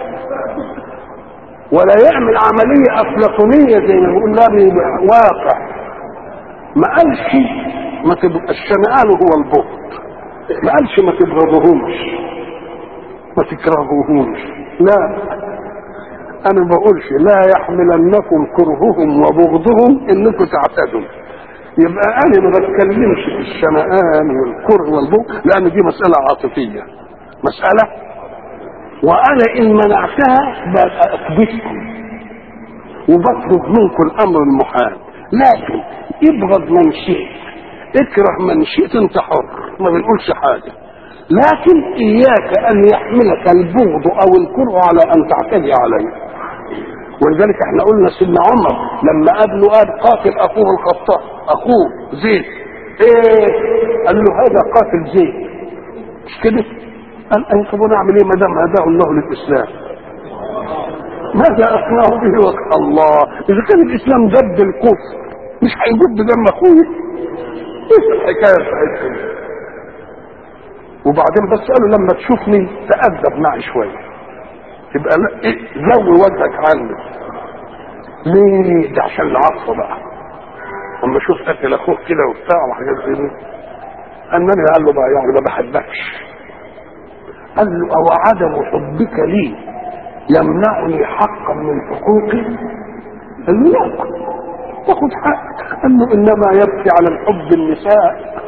ولا يعمل عمليه افلاطونيه زي ما بيقول لا واقع ما قالش ما تبقى الشنآن هو البغض ما قالش ما تبغضوهمش ما تكرهوهمش لا انا ما بقولش لا يحملنكم كرههم وبغضهم انكم تعتدوا يبقى انا ما بتكلمش في الشنآن والكره والبغض لان دي مساله عاطفيه مساله وانا ان منعتها بقى اكبتكم وبطلب منكم الامر المحال لكن ابغض من شئت اكره من شئت انت حر ما بنقولش حاجه لكن اياك ان يحملك البغض او الكره على ان تعتدي عليه ولذلك احنا قلنا سيدنا عمر لما قابله قال قاتل اخوه الخطاب اخوه زيد ايه قال له هذا قاتل زيد مش كده قال اي طب ونعمل ايه ما دام هداه الله للاسلام ماذا اصنعه به وقت الله اذا كان الاسلام ضد الكفر مش هيجد دم اخوه ايه الحكايه بتاعتهم وبعدين بس قالوا لما تشوفني تأدب معي شويه تبقى لا- إيه زوي وجهك عني ليه ده عشان العطف بقى اما اشوف قتل اخوك كده وبتاع وحاجات زي دي انني قال له بقى يعني ما بحبكش قال له او عدم حبك لي يمنعني حقا من حقوقي قال له لا تاخد حق قال له انما يبكي على الحب النساء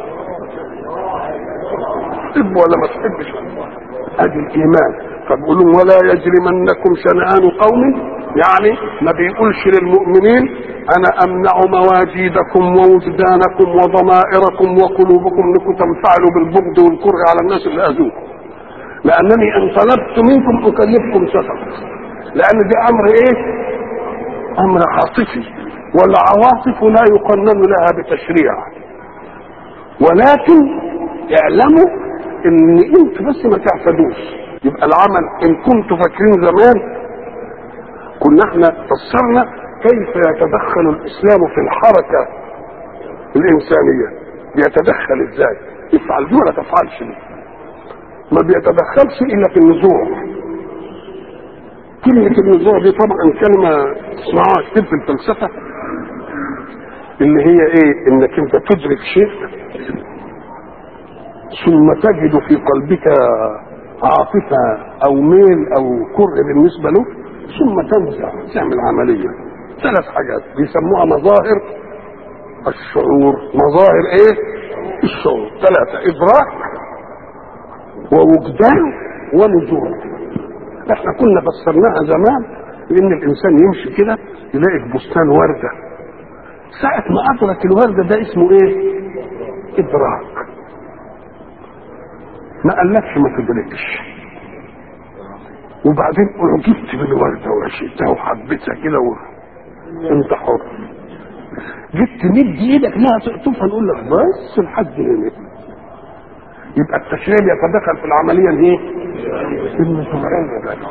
تحب ولا ما تحبش ادي الايمان فبيقول لهم ولا يجرمنكم شنآن قوم يعني ما بيقولش للمؤمنين انا امنع مواجيدكم ووجدانكم وضمائركم وقلوبكم انكم تنفعلوا بالبغض والكره على الناس اللي اذوكم لانني ان طلبت منكم اكلفكم سفر لان دي امر ايه امر عاطفي والعواطف لا يقنن لها بتشريع ولكن اعلموا ان انتوا بس ما تعتدوش يبقى العمل ان كنتوا فاكرين زمان كنا احنا فسرنا كيف يتدخل الاسلام في الحركه الانسانيه بيتدخل ازاي يفعل دي ولا تفعلش دي ما بيتدخلش الا في النزوع كلمة النزوع دي طبعا كلمة تسمعوها كتير في الفلسفة اللي هي ايه انك انت تدرك شيء ثم تجد في قلبك عاطفة او ميل او كره بالنسبة له ثم تنزع تعمل عملية ثلاث حاجات بيسموها مظاهر الشعور مظاهر ايه الشعور ثلاثة ادراك ووجدان ونزول احنا كنا فسرناها زمان ان الانسان يمشي كده يلاقي في بستان ورده ساعة ما أدرك الوردة ده اسمه إيه؟ إدراك ما قالكش ما تدركش وبعدين أعجبت بالوردة وعشقتها وحبيتها كده و... أنت حر جيت تمد إيدك لها تقطفها نقول لك بس لحد هنا يبقى التشريع يتدخل في العملية الإيه؟ النزوعية بس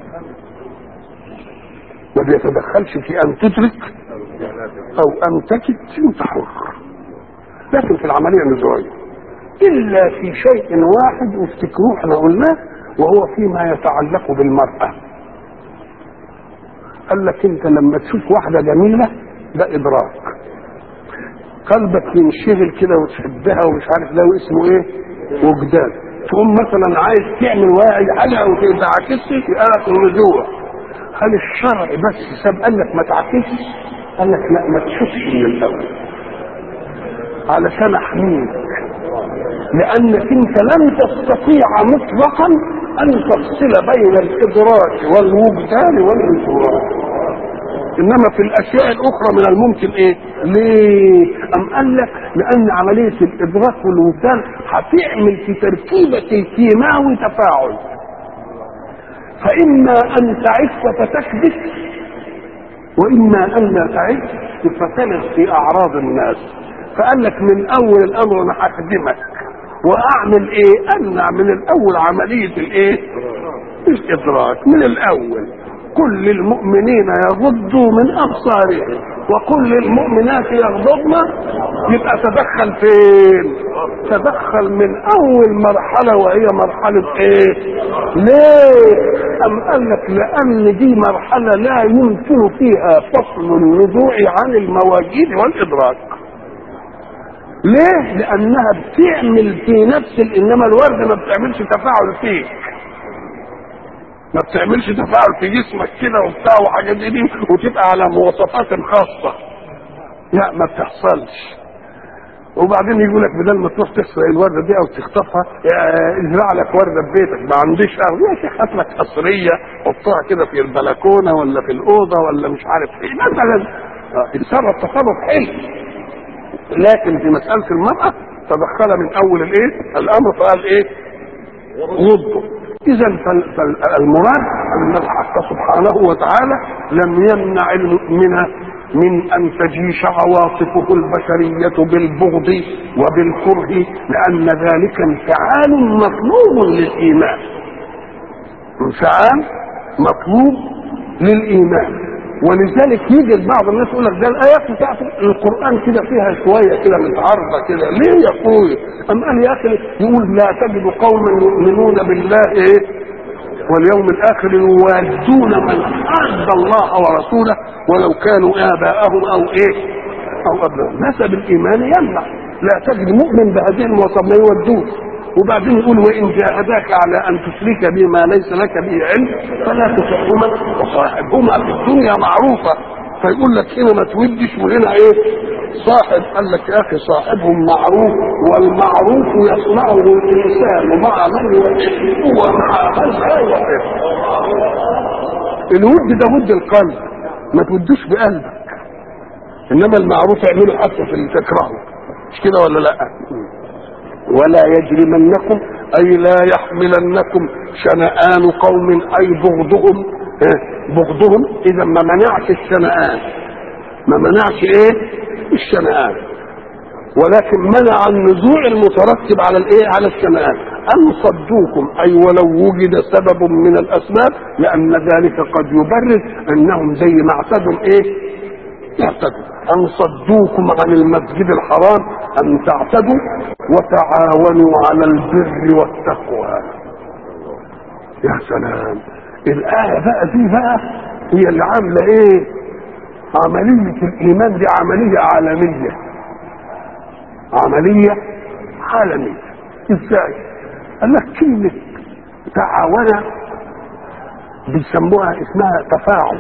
ما بيتدخلش في أن تدرك او ان تجد انت حر لكن في العمليه النزوعيه الا في شيء واحد وافتكروه احنا قلناه وهو فيما يتعلق بالمراه قال لك انت لما تشوف واحده جميله ده ادراك قلبك ينشغل كده وتحبها ومش عارف ده واسمه ايه وجدان تقوم مثلا عايز تعمل واحد حاجه او تعكسش يبقى لك النزوع هل الشرع بس ساب قال لك ما تعكسش قال لك لا ما تشوفش من الاول علشان احميك لانك انت لن تستطيع مطلقا ان تفصل بين الادراك والوجدان والانفراد انما في الاشياء الاخرى من الممكن ايه ليه ام قال لك لان عمليه الادراك والوجدان هتعمل في تركيبه الكيماوي تفاعل فاما ان تعف فتكبت واما ان لا تعد فتلغ في اعراض الناس فقال لك من اول الامر انا هخدمك واعمل ايه امنع من الاول عمليه الايه الادراك من الاول كل المؤمنين يغضوا من ابصارهم وكل المؤمنات يغضضن يبقى تدخل فين تدخل من اول مرحله وهي مرحله ايه ليه ام قال لك لان دي مرحله لا يمكن فيها فصل النزوع عن المواجيد والادراك ليه لانها بتعمل في نفس انما الورد ما بتعملش تفاعل فيك ما بتعملش تفاعل في جسمك كده وبتاع وحاجات دي وتبقى على مواصفات خاصه لا ما بتحصلش وبعدين يقول لك بدل ما تروح تسرق الورده دي او تخطفها ازرع لك ورده في بيتك ما عنديش ارض يا شيخ هات لك قصريه حطها كده في البلكونه ولا في الاوضه ولا مش عارف ايه مثلا يتصرف تصرف حلو لكن في مساله المراه تدخل من اول الايه الامر فقال ايه غضه اذا فالمراد ان الحق سبحانه وتعالى لم يمنع المؤمن من ان تجيش عواطفه البشريه بالبغض وبالكره لان ذلك انفعال مطلوب للايمان انفعال مطلوب للايمان ولذلك يجي بعض الناس يقول لك ده الايات بتاعت القران كده فيها شويه كده متعارضه كده ليه يا اخوي؟ ام قال يا اخي يقول لا تجد قوما يؤمنون بالله ايه واليوم الاخر يوادون من حاد الله ورسوله ولو كانوا اباءهم او ايه او ابنائهم نسب الايمان يمنع لا تجد مؤمن بهذه المواصفات ما يودوه وبعدين يقول وان جاهداك على ان تشرك بما ليس لك به علم فلا تطعهما وصاحبهما في الدنيا معروفه فيقول لك هنا ما تودش وهنا ايه صاحب قال لك يا اخي صاحبهم معروف والمعروف يصنعه الانسان مع من يحبه ومع من لا يحبه الود ده ود القلب ما تودوش بقلبك انما المعروف اعمله حتى في اللي تكرهه مش كده ولا لا ولا يجرمنكم اي لا يحملنكم شنآن قوم اي بغضهم بغضهم اذا ما منعش الشنآن ما منعش ايه الشنآن ولكن منع النزوع المترتب على الايه على الشنآن ان صدوكم اي ولو وجد سبب من الاسباب لان ذلك قد يبرر انهم زي ما اعتدوا ايه يعتدوا ان صدوكم عن المسجد الحرام ان تعتدوا وتعاونوا على البر والتقوى يا سلام الآية بقى دي بقى هي اللي عاملة ايه عملية الإيمان دي عملية عالمية عملية عالمية ازاي قال لك كلمة تعاون بيسموها اسمها تفاعل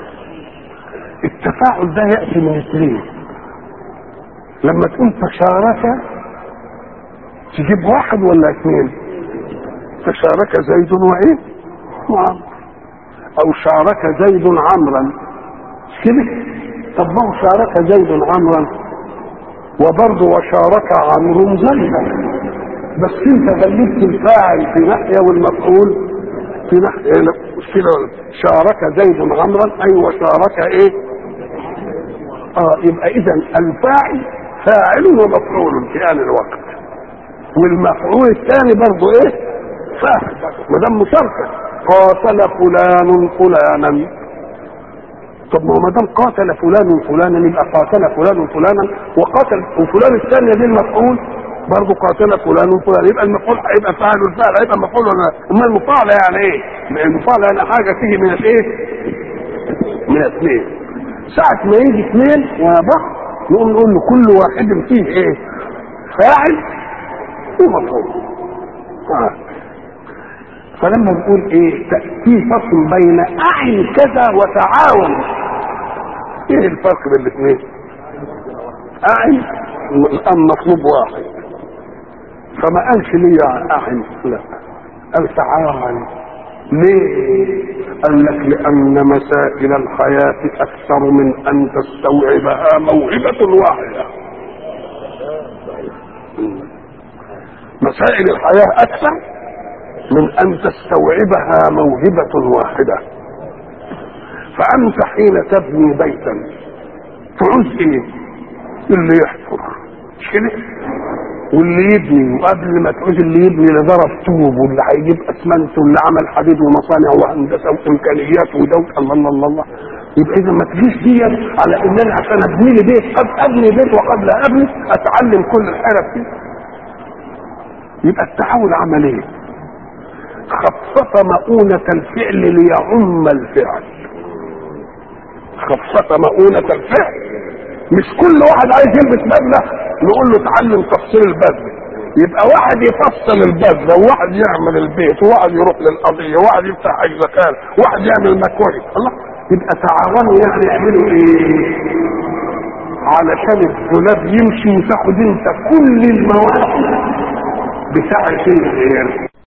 التفاعل ده يأتي من اثنين لما تقول تشارك تجيب واحد ولا اثنين تشارك زيد وايه وعمر او شارك زيد عمرا كده طب ما هو شارك زيد عمرا وبرضه وشارك عمرو زيدا بس انت غلبت الفاعل في ناحيه والمفعول في ناحيه مش كده شارك زيد عمرا اي وشارك ايه؟ اه يبقى اذا الفاعل فاعل ومفعول في آن الوقت والمفعول الثاني برضه ايه؟ فاعل ما دام مشاركه قاتل فلان فلانا طب ما هو ما دام قاتل فلان فلانا يبقى قاتل فلان فلانا وقاتل وفلان الثانيه دي المفعول برضه قاتل فلان فلان يبقى المفعول هيبقى فاعل والفاعل هيبقى مفعول ولا اما المفاعل يعني ايه؟ المفاعل يعني حاجه تيجي من الايه؟ من اثنين ساعة ما يجي اثنين وبعض نقوم نقول له كل واحد فيه ايه؟ فاعل ومفعول آه. فلما بنقول ايه في فصل بين اعن كذا وتعاون ايه الفرق بين الاثنين اعن الان مطلوب واحد فما قالش لي اعن لا قال تعاون ليه قال لك لان مسائل الحياه اكثر من ان تستوعبها موهبه واحده مسائل الحياه اكثر من ان تستوعبها موهبه واحده فانت حين تبني بيتا تعوز ايه اللي يحفر مش كده واللي يبني وقبل ما تعوز اللي يبني اللي ضرب طوب واللي هيجيب اسمنت واللي عمل حديد ومصانع وهندسه وامكانيات ودوله الله الله الله, الله. يبقى اذا ما تجيش دي على ان انا عشان ابني لي بيت ابني بيت وقبل ابني اتعلم كل الحرف دي يبقى التعاون عمل ايه؟ خفف مؤونة الفعل ليعم الفعل خفف مؤونة الفعل مش كل واحد عايز يلبس بدلة نقول له اتعلم تفصيل البدلة يبقى واحد يفصل البدلة وواحد يعمل البيت وواحد يروح للقضية وواحد يفتح اجزكان وواحد يعمل مكوية الله يبقى تعاونوا يعني يعملوا ايه علشان الدولاب يمشي وتاخد انت كل المواد بتاعة الغير